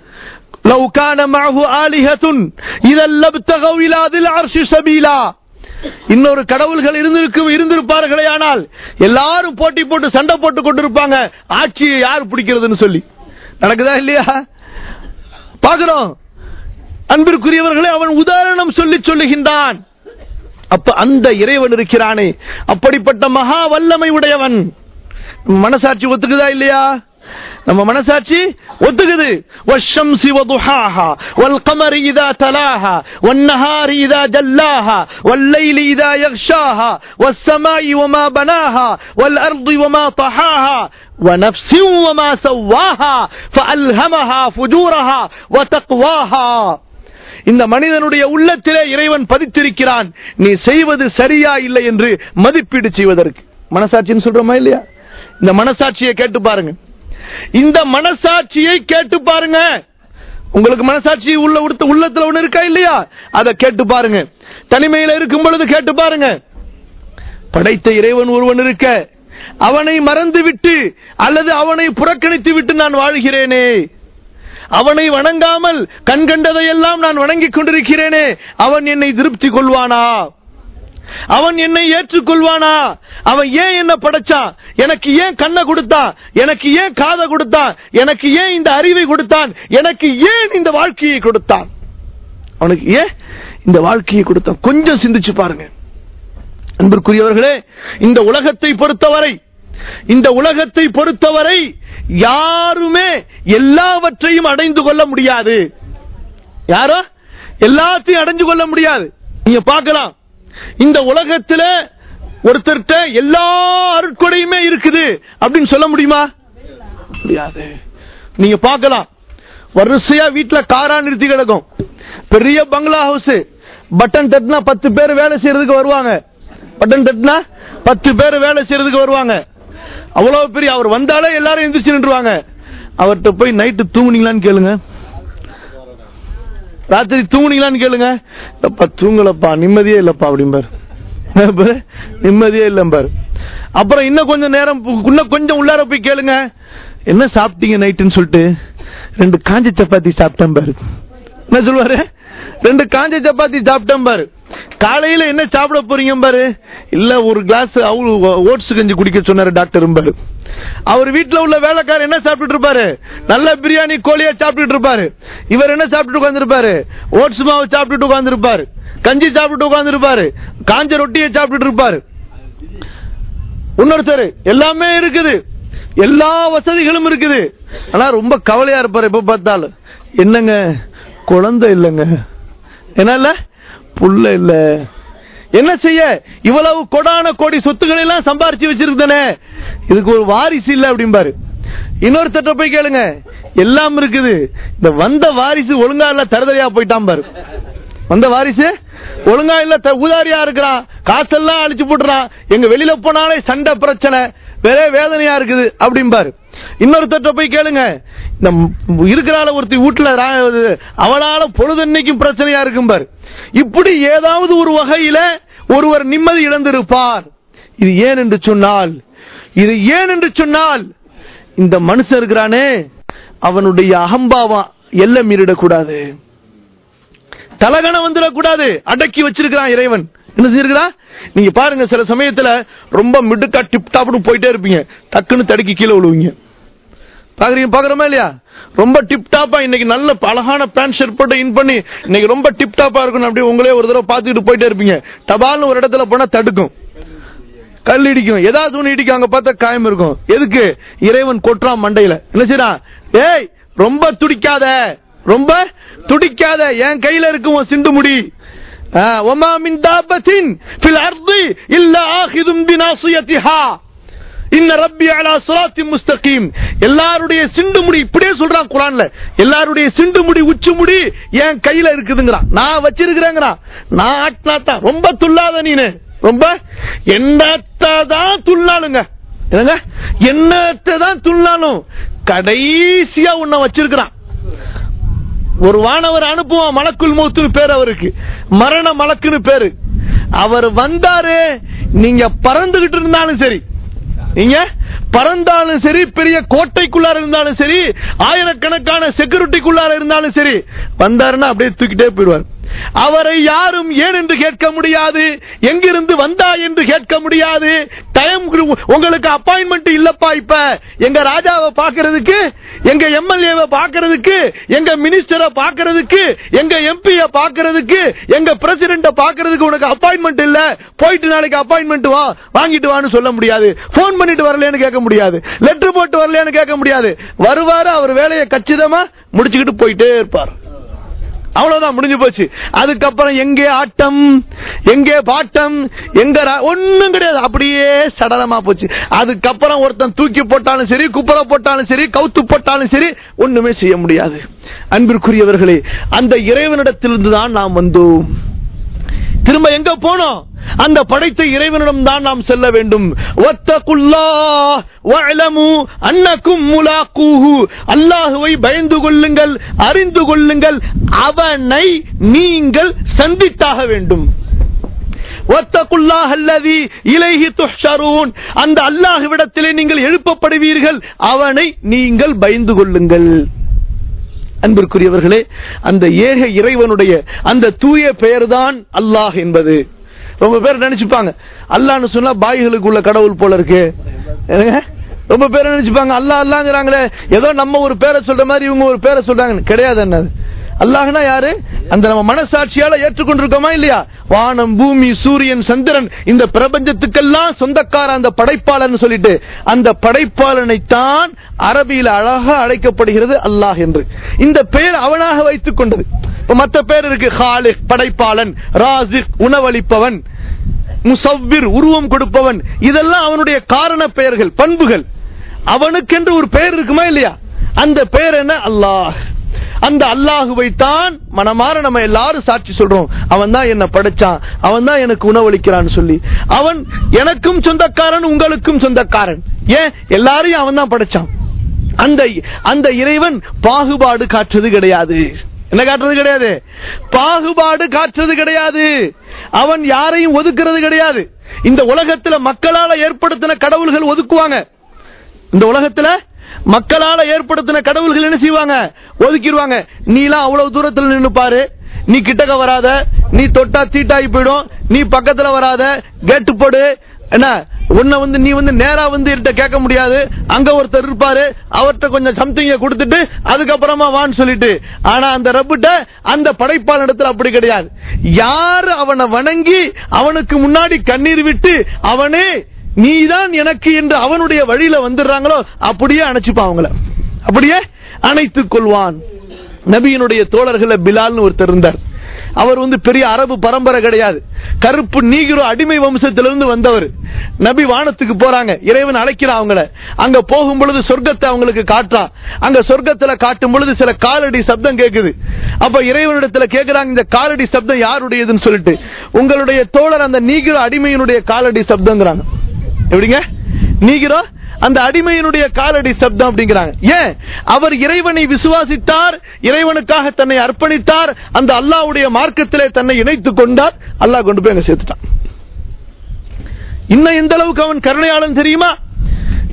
Speaker 1: لو كان معه آلهة إذا لابتغوا إلى ذي العرش سبيلا இன்னொரு கடவுள்கள் இருந்திருக்கு இருந்திருப்பார்களே ஆனால் எல்லாரும் போட்டி போட்டு சண்டை போட்டு கொண்டிருப்பாங்க ஆட்சியை யார் பிடிக்கிறதுன்னு சொல்லி நடக்குதா இல்லையா பாக்குறோம் அன்பிற்குரியவர்களே அவன் உதாரணம் சொல்லி சொல்லுகின்றான் அப்ப அந்த இறைவன் இருக்கிறானே அப்படிப்பட்ட மகா வல்லமை உடையவன் மனசாட்சி ஒத்துக்குதா இல்லையா நம்ம மனசாட்சி ஒத்துக்குது والشمس وضحاها والقمر إذا تلاها والنهار إذا جلاها والليل إذا يغشاها والسماء وما بناها والأرض وما طحاها ونفس وما سواها فألهمها فجورها وتقواها இந்த மனிதனுடைய உள்ளத்திலே இறைவன் பதித்திருக்கிறான் நீ செய்வது சரியா இல்லை என்று மதிப்பீடு செய்வதற்கு மனசாட்சின்னு சொல்றோமா இல்லையா இந்த மனசாட்சியை கேட்டு பாருங்க இந்த மனசாட்சியை கேட்டு பாருங்க உங்களுக்கு மனசாட்சி உள்ள உடுத்த உள்ளத்துல ஒண்ணு இருக்கா இல்லையா அதை கேட்டு பாருங்க தனிமையில இருக்கும் பொழுது கேட்டு பாருங்க படைத்த இறைவன் ஒருவன் இருக்க அவனை மறந்து விட்டு அல்லது அவனை புறக்கணித்து விட்டு நான் வாழ்கிறேனே அவனை வணங்காமல் கண் கண்டதையெல்லாம் நான் வணங்கிக் கொண்டிருக்கிறேனே அவன் என்னை திருப்தி கொள்வானா அவன் என்னை ஏற்றுக்கொள்வானா அவன் ஏன் என்ன படைச்சான் எனக்கு ஏன் கண்ணை கொடுத்தான் எனக்கு ஏன் காதை கொடுத்தான் எனக்கு ஏன் இந்த அறிவை கொடுத்தான் எனக்கு ஏன் இந்த வாழ்க்கையை கொடுத்தான் அவனுக்கு ஏன் இந்த வாழ்க்கையை கொடுத்தான் கொஞ்சம் சிந்திச்சு பாருங்க அன்பிற்குரியவர்களே இந்த உலகத்தை பொறுத்தவரை இந்த உலகத்தை பொறுத்தவரை யாருமே எல்லாவற்றையும் அடைந்து கொள்ள முடியாது யாரோ எல்லாத்தையும் அடைஞ்சு கொள்ள முடியாது நீங்க பார்க்கலாம் இந்த உலகத்துல ஒருத்தர்கிட்ட எல்லா அருட்கொடையுமே இருக்குது அப்படின்னு சொல்ல முடியுமா முடியாது நீங்க பார்க்கலாம் வரிசையா வீட்டுல காரா நிறுத்தி கிடக்கும் பெரிய பங்களா ஹவுஸ் பட்டன் தட்டினா பத்து பேர் வேலை செய்யறதுக்கு வருவாங்க பட்டன் தட்டினா பத்து பேர் வேலை செய்யறதுக்கு வருவாங்க அவ்வளவு பெரிய அவர் வந்தாலே எல்லாரும் எந்திரிச்சு நின்றுவாங்க அவர்கிட்ட போய் நைட்டு தூங்குனீங்களான்னு கேளுங்க ராத்திரி தூங்குனீங்களான்னு கேளுங்க இல்லப்பா தூங்கலப்பா நிம்மதியே இல்லப்பா அப்படிம்பாரு பாரு, நிம்மதியே இல்லம்பாரு அப்புறம் இன்னும் கொஞ்சம் நேரம் இன்னும் கொஞ்சம் உள்ளார போய் கேளுங்க என்ன சாப்பிட்டீங்க நைட்டுன்னு சொல்லிட்டு ரெண்டு காஞ்ச சப்பாத்தி சாப்பிட்டேன் பாரு என்ன சொல்லுவாரு ரெண்டு காஞ்ச சப்பாத்தி சாப்பிட்டேன் பாரு காலையில என்ன சாப்பிட போறீங்க பாரு இல்ல ஒரு கிளாஸ் ஓட்ஸ் கஞ்சி குடிக்க சொன்னாரு டாக்டர் பாரு அவர் வீட்டுல உள்ள வேலைக்காரர் என்ன சாப்பிட்டு இருப்பாரு நல்ல பிரியாணி கோழியா சாப்பிட்டு இருப்பாரு இவர் என்ன சாப்பிட்டு உட்கார்ந்துருப்பாரு ஓட்ஸ் மாவு சாப்பிட்டுட்டு உட்கார்ந்துருப்பாரு கஞ்சி சாப்பிட்டு உட்கார்ந்துருப்பாரு காஞ்ச ரொட்டியை சாப்பிட்டு இருப்பாரு இன்னொருத்தர் எல்லாமே இருக்குது எல்லா வசதிகளும் இருக்குது ஆனா ரொம்ப கவலையா இருப்பாரு எப்ப பார்த்தாலும் என்னங்க குழந்தை இல்லைங்க என்ன இல்ல புள்ள இல்ல என்ன செய்ய இவ்வளவு கொடான கோடி சொத்துக்களை எல்லாம் சம்பாரிச்சு வச்சிருக்கனே இதுக்கு ஒரு வாரிசு இல்ல அப்படிம்பாரு இன்னொருத்தட்ட போய் கேளுங்க எல்லாம் இருக்குது இந்த வந்த வாரிசு ஒழுங்கா இல்ல தரதரையா போயிட்டான் பாரு வந்த வாரிசு ஒழுங்கா இல்ல த- ஊதாரியா இருக்கிறான் காசெல்லாம் அழிச்சு போட்டுறான் எங்க வெளியில போனாலே சண்டை பிரச்சனை வேற வேதனையா இருக்குது அப்படிம்பாரு இன்னொருத்தட்ட போய் கேளுங்க இந்த ம்- இருக்கிறாள ஒருத்தி வீட்டுல ரா- இது, அவளால பொழுதன்னைக்கும் பிரச்சனையா இருக்கும் பாரு இப்படி ஏதாவது ஒரு வகையில ஒருவர் நிம்மதி இழந்திருப்பார் இது ஏன் என்று சொன்னால் இது ஏன் என்று சொன்னால் இந்த மனுஷன் இருக்கிறானே அவனுடைய அகம்பாவம் எல்லை மீறிடக்கூடாது தலகண வந்துடக்கூடாது அடக்கி வச்சிருக்கிறான் இறைவன் என்ன செஞ்சிருக்கிறா நீங்க பாருங்க சில சமயத்துல ரொம்ப மிடுக்கா டிப் டாப்னு போயிட்டே இருப்பீங்க டக்குன்னு தடுக்கி கீழே விழுவீங்க பாக்குறீங்க பாக்குறோமா இல்லையா ரொம்ப டிப் டாப்பா இன்னைக்கு நல்ல அழகான பேண்ட் ஷர்ட் போட்டு இன் பண்ணி இன்னைக்கு ரொம்ப டிப் டாப்பா இருக்கணும் அப்படியே உங்களே ஒரு தடவை பார்த்துக்கிட்டு போயிட்டே இருப்பீங்க டபால்னு ஒரு இடத்துல போனா தடுக்கும் கல் இடிக்கும் ஏதாவது ஒண்ணு இடிக்கும் அங்க பார்த்தா காயம் இருக்கும் எதுக்கு இறைவன் கொட்டுறான் மண்டையில என்ன செய்யறான் ஏய் ரொம்ப துடிக்காத ரொம்ப துடிக்காத என் கையில இருக்கும் உன் சிண்டு முடி ஆ, ஒமா மின் தாபத்தின் ஃபில் அர்தி இல்ல ஆஹிதும் பினாசியத்திஹா இன்ன ரப்பி அலா சிராத்தி முஸ்தகீம் எல்லாருடைய சிண்டு முடி இப்படியே சொல்றான் குரான்ல எல்லாருடைய சிண்டு முடி உச்சி முடி என் கையில இருக்குதுங்கிறான் நான் வச்சிருக்கிறேங்கிறான் நான் ஆட்டினாத்தான் ரொம்ப துள்ளாத நீனு ரொம்ப என்னத்தான் துள்ளாளுங்க என்னங்க என்னத்தை தான் துள்ளாலும் கடைசியா உன்னை வச்சிருக்கிறான் ஒரு வானவர் அனுப்புவான் மலக்குள் மௌத்துன்னு பேர் அவருக்கு மரண மலக்குன்னு பேரு அவர் வந்தாரு நீங்க பறந்துகிட்டு இருந்தாலும் சரி நீங்க பறந்தாலும் சரி பெரிய கோட்டைக்குள்ளார இருந்தாலும் சரி ஆயிரக்கணக்கான செக்யூரிட்டிக்குள்ளார இருந்தாலும் சரி வந்தாருன்னா அப்படியே தூக்கிட்டே போயிடுவார் அவரை யாரும் ஏன் என்று கேட்க முடியாது எங்கிருந்து வந்தா என்று கேட்க முடியாது டைம் உங்களுக்கு அப்பாயின்மெண்ட் இல்லப்பா இப்ப எங்க ராஜாவை பாக்குறதுக்கு எங்க எம்எல்ஏவை பாக்குறதுக்கு எங்க மினிஸ்டரை பாக்குறதுக்கு எங்க எம்பிய பாக்குறதுக்கு எங்க பிரசிடென்ட பாக்குறதுக்கு உனக்கு அப்பாயின்மெண்ட் இல்ல போயிட்டு நாளைக்கு அப்பாயின்மெண்ட் வா வாங்கிட்டு வான்னு சொல்ல முடியாது போன் பண்ணிட்டு வரலன்னு கேட்க முடியாது லெட்டர் போட்டு வரலன்னு கேட்க முடியாது வருவாரு அவர் வேலையை கச்சிதமா முடிச்சுக்கிட்டு போயிட்டே இருப்பார் அவ்வளவுதான் முடிஞ்சு போச்சு அதுக்கப்புறம் எங்கே ஆட்டம் எங்கே பாட்டம் எங்க ரா- ஒண்ணும் கிடையாது அப்படியே சடலமா போச்சு அதுக்கப்புறம் ஒருத்தன் தூக்கி போட்டாலும் சரி குப்பரை போட்டாலும் சரி கவுத்து போட்டாலும் சரி ஒண்ணுமே செய்ய முடியாது அன்பிற்குரியவர்களே அந்த இறைவனிடத்திலிருந்து தான் நாம் வந்தோம் திரும்ப எங்க போனோம் அந்த படைத்த இறைவனிடம் தான் நாம் செல்ல வேண்டும் வத்தகுல்லாஹ் வஅலமு அன்னக்கும் முலாக்கூஹு அல்லாஹுவை பயந்து கொள்ளுங்கள் அறிந்து கொள்ளுங்கள் அவனை நீங்கள் சந்தித்தாக வேண்டும் வத்தகுல்லாஹ் அல்லதி இலைஹி துஹ்ஷரூன் அந்த அல்லாஹ்விடத்திலே நீங்கள் எழுப்பப்படுவீர்கள் அவனை நீங்கள் பயந்து கொள்ளுங்கள் அன்பிற்குரியவர்களே அந்த ஏக இறைவனுடைய அந்த தூய பெயர்தான் அல்லாஹ் என்பது ரொம்ப பேர் நினைச்சுப்பாங்க அல்லாஹ்னு சொன்னா பாய்களுக்குள்ள கடவுள் போல இருக்கு என்னங்க? ரொம்ப பேர் நினைச்சுப்பாங்க அல்லாஹ் அல்லாங்கிறாங்களே ஏதோ நம்ம ஒரு பேரை சொல்ற மாதிரி இவங்க ஒரு பேரை சொல்றாங்க கிடையாது என்னது அல்லாஹ்னா யாரு அந்த நம்ம மனசாட்சியால ஏற்றுக்கொண்டிருக்கோமா இல்லையா வானம் பூமி சூரியன் சந்திரன் இந்த பிரபஞ்சத்துக்கெல்லாம் சொந்தக்கார அந்த படைப்பாளன் சொல்லிட்டு அந்த படைப்பாளனை தான் அரபியில அழகா அழைக்கப்படுகிறது அல்லாஹ் என்று இந்த பெயர் அவனாக வைத்துக் கொண்டது இப்ப மத்த பேர் இருக்கு ஹாலிக் படைப்பாளன் ராசிக் உணவளிப்பவன் முசவ்விர் உருவம் கொடுப்பவன் இதெல்லாம் அவனுடைய காரண பெயர்கள் பண்புகள் அவனுக்கென்று ஒரு பெயர் இருக்குமா இல்லையா அந்த பெயர் என்ன அல்லாஹ் அந்த அல்லாஹுவை தான் மனமாற நம்ம எல்லாரும் சாட்சி சொல்றோம் அவன் தான் என்ன படைச்சான் அவன் தான் எனக்கு உணவளிக்கிறான்னு சொல்லி அவன் எனக்கும் சொந்தக்காரன் உங்களுக்கும் சொந்தக்காரன் ஏன் எல்லாரையும் அவன் தான் படைச்சான் அந்த அந்த இறைவன் பாகுபாடு காட்டுறது கிடையாது என்ன காட்டுறது கிடையாது பாகுபாடு காட்டுறது கிடையாது அவன் யாரையும் ஒதுக்குறது கிடையாது இந்த உலகத்துல மக்களால ஏற்படுத்தின கடவுள்கள் ஒதுக்குவாங்க இந்த உலகத்துல மக்களால ஏற்படுத்தின கடவுள்கள் என்ன செய்வாங்க ஒதுக்கிடுவாங்க நீலாம் அவ்வளவு தூரத்துல நின்னு பாரு நீ கிட்டக்க வராத நீ தொட்டா தீட்டாகி போயிடும் நீ பக்கத்துல வராத கேட்டு போடு என்ன உன்னை வந்து நீ வந்து நேரா வந்து என்கிட்ட கேட்க முடியாது அங்க ஒருத்தர் இருப்பாரு அவர்கிட்ட கொஞ்சம் சம்திங்க கொடுத்துட்டு அதுக்கப்புறமா வான்னு சொல்லிட்டு ஆனா அந்த ரப்பிட்ட அந்த படைப்பாளனிடத்தில் அப்படி கிடையாது யார் அவனை வணங்கி அவனுக்கு முன்னாடி கண்ணீர் விட்டு அவனே நீதான் எனக்கு என்று அவனுடைய வழியில வந்துடுறாங்களோ அப்படியே அணைச்சுப்பான் அவங்கள அப்படியே அணைத்துக் கொள்வான் நபியினுடைய தோழர்கள பிலால்னு ஒருத்தர் இருந்தார் அவர் வந்து பெரிய அரபு பரம்பரை கிடையாது கருப்பு நீகிரோ அடிமை வம்சத்திலிருந்து வந்தவர் நபி வானத்துக்கு போறாங்க இறைவன் அழைக்கிறான் அவங்கள அங்க போகும் பொழுது சொர்க்கத்தை அவங்களுக்கு காட்டுறான் அங்க சொர்க்கத்துல காட்டும் பொழுது சில காலடி சப்தம் கேக்குது அப்ப இறைவனிடத்துல கேக்குறாங்க இந்த காலடி சப்தம் யாருடையதுன்னு சொல்லிட்டு உங்களுடைய தோழர் அந்த நீகிரோ அடிமையினுடைய காலடி சப்தங்கிறாங்க எப்படிங்க நீகிறோ அந்த அடிமையினுடைய காலடி சப்தம் அப்படிங்கிறாங்க ஏன் அவர் இறைவனை விசுவாசித்தார் இறைவனுக்காக தன்னை அர்ப்பணித்தார் அந்த அல்லாஹ்வுடைய மார்க்கத்திலே தன்னை இணைத்துக் கொண்டார் அல்லாஹ் கொண்டு போய் அங்க சேர்த்துட்டான் இன்னும் எந்த அளவுக்கு அவன் கருணையாளன் தெரியுமா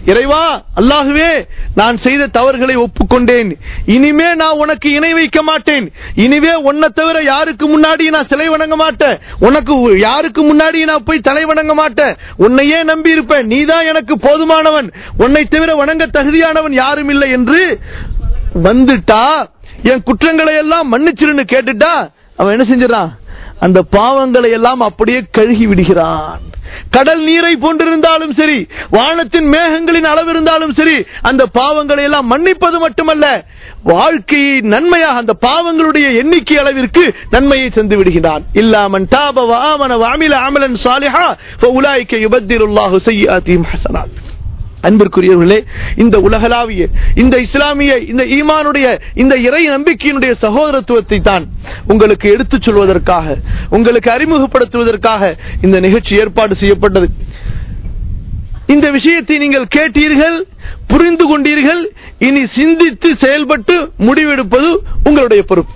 Speaker 1: இறைவா அல்லாஹுவே நான் செய்த தவறுகளை ஒப்புக்கொண்டேன் இனிமே நான் உனக்கு இணை வைக்க மாட்டேன் இனிமே உன்னை தவிர யாருக்கு முன்னாடி நான் சிலை வணங்க மாட்டேன் உனக்கு யாருக்கு முன்னாடி நான் போய் தலை வணங்க மாட்டேன் உன்னையே நம்பி இருப்பேன் நீதான் எனக்கு போதுமானவன் உன்னை தவிர வணங்க தகுதியானவன் யாரும் இல்லை என்று வந்துட்டா என் குற்றங்களை எல்லாம் மன்னிச்சிருன்னு கேட்டுட்டா அவன் என்ன செஞ்சிடறான் அந்த பாவங்களை எல்லாம் அப்படியே கழுகி விடுகிறான் கடல் நீரை போன்றிருந்தாலும் சரி வானத்தின் மேகங்களின் அளவு இருந்தாலும் சரி அந்த பாவங்களை எல்லாம் மன்னிப்பது மட்டுமல்ல வாழ்க்கையை நன்மையாக அந்த பாவங்களுடைய எண்ணிக்கை அளவிற்கு நன்மையை தந்து விடுகிறான் இல்லாமன் தாப வாமன வாமில அமலன் சாலிஹா உலாய்க்க யுபத்திருல்லாஹு செய்யாத்தியும் ஹசனாத் அன்பிற்குரியவர்களே இந்த உலகளாவிய இந்த இஸ்லாமிய இந்த ஈமானுடைய இந்த இறை நம்பிக்கையினுடைய சகோதரத்துவத்தை தான் உங்களுக்கு எடுத்துச் சொல்வதற்காக உங்களுக்கு அறிமுகப்படுத்துவதற்காக இந்த நிகழ்ச்சி ஏற்பாடு செய்யப்பட்டது இந்த விஷயத்தை நீங்கள் கேட்டீர்கள் புரிந்து கொண்டீர்கள் இனி சிந்தித்து செயல்பட்டு முடிவெடுப்பது உங்களுடைய பொறுப்பு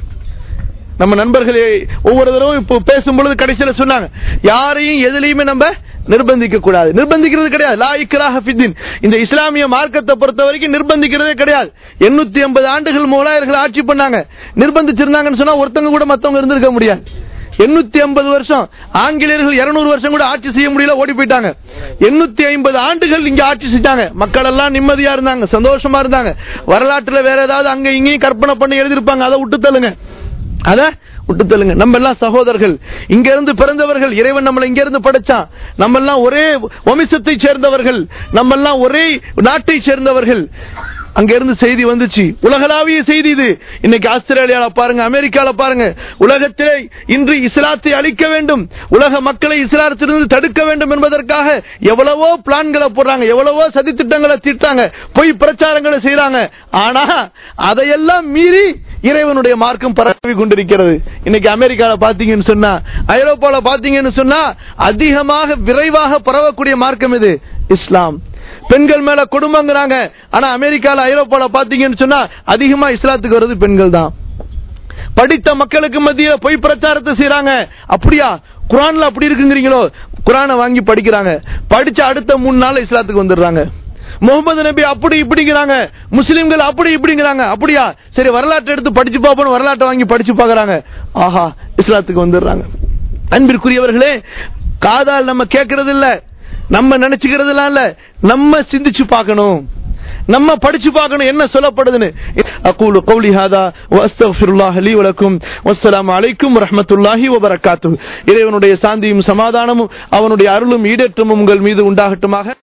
Speaker 1: நம்ம நண்பர்களே ஒவ்வொரு தடவை இப்போ பேசும் பொழுது கடைசியில சொன்னாங்க யாரையும் எதுலையுமே நம்ம நிர்பந்திக்க கூடாது நிர்பந்திக்கிறது கிடையாது லா இக்ராஹ ஃபித்தீன் இந்த இஸ்லாமிய மார்க்கத்தை பொறுத்த வரைக்கும் நிர்பந்திக்கிறதே கிடையாது எண்ணூத்தி ஐம்பது ஆண்டுகள் மூலாயர்கள் ஆட்சி பண்ணாங்க நிர்பந்திச்சிருந்தாங்கன்னு சொன்னா ஒருத்தங்க கூட மத்தவங்க இருந்திருக்க முடியாது எண்ணூத்தி ஐம்பது வருஷம் ஆங்கிலேயர்கள் இருநூறு வருஷம் கூட ஆட்சி செய்ய முடியல ஓடி போயிட்டாங்க எண்ணூத்தி ஐம்பது ஆண்டுகள் இங்க ஆட்சி செஞ்சாங்க மக்கள் எல்லாம் நிம்மதியா இருந்தாங்க சந்தோஷமா இருந்தாங்க வரலாற்றுல வேற ஏதாவது அங்க இங்கேயும் கற்பனை பண்ணி எழுதிருப்பாங்க அதை விட்டு தள்ளுங்க அத விட்டு தள்ளுங்க நம்ம எல்லாம் சகோதரர்கள் இங்க இருந்து பிறந்தவர்கள் இறைவன் நம்மளை இங்க இருந்து படைச்சான் நம்ம எல்லாம் ஒரே வம்சத்தை சேர்ந்தவர்கள் நம்ம எல்லாம் ஒரே நாட்டை சேர்ந்தவர்கள் அங்க இருந்து செய்தி வந்துச்சு உலகளாவிய செய்தி இது இன்னைக்கு ஆஸ்திரேலியால பாருங்க அமெரிக்கால பாருங்க உலகத்திலே இன்று இஸ்லாத்தை அழிக்க வேண்டும் உலக மக்களை இஸ்லாத்திலிருந்து தடுக்க வேண்டும் என்பதற்காக எவ்வளவோ பிளான்களை போடுறாங்க எவ்வளவோ சதி திட்டங்களை திட்டாங்க பொய் பிரச்சாரங்களை செய்யறாங்க ஆனா அதையெல்லாம் மீறி இறைவனுடைய மார்க்கம் பரவி கொண்டிருக்கிறது இன்னைக்கு அமெரிக்கால பாத்தீங்கன்னு சொன்னா ஐரோப்பால பாத்தீங்கன்னு சொன்னா அதிகமாக விரைவாக பரவக்கூடிய மார்க்கம் இது இஸ்லாம் பெண்கள் மேல குடும்பங்கிறாங்க ஆனா அமெரிக்கால ஐரோப்பால பாத்தீங்கன்னு சொன்னா அதிகமா இஸ்லாத்துக்கு வருது பெண்கள் தான் படித்த மக்களுக்கு மத்தியில பொய் பிரச்சாரத்தை செய்யறாங்க அப்படியா குரான்ல அப்படி இருக்குங்கிறீங்களோ குரானை வாங்கி படிக்கிறாங்க படிச்ச அடுத்த மூணு நாள் இஸ்லாத்துக்கு வந்துடுறாங்க முகமது நபி அப்படி இப்படிங்கிறாங்க முஸ்லிம்கள் அப்படி இப்படிங்கிறாங்க அப்படியா சரி வரலாற்றை எடுத்து படிச்சு பார்ப்போம் வரலாற்றை வாங்கி படிச்சு பாக்குறாங்க ஆஹா இஸ்லாத்துக்கு வந்துடுறாங்க அன்பிற்குரியவர்களே காதால் நம்ம கேட்கறது இல்ல நம்ம நினைச்சுக்கிறதுலாம் இல்ல நம்ம சிந்திச்சு பார்க்கணும் நம்ம படிச்சு பார்க்கணும் என்ன சொல்லப்படுதுன்னு அகூலு கௌலி ஹாதா வஸ்தக்ஃபிருல்லாஹ் லீ வலக்கும் வஸ்ஸலாமு அலைக்கும் வரஹ்மத்துல்லாஹி வபரகாத்துஹு இறைவனுடைய சாந்தியும் சமாதானமும் அவனுடைய அருளும் ஈடேற்றமும் உங்கள் மீது உண்டாகட்டுமாக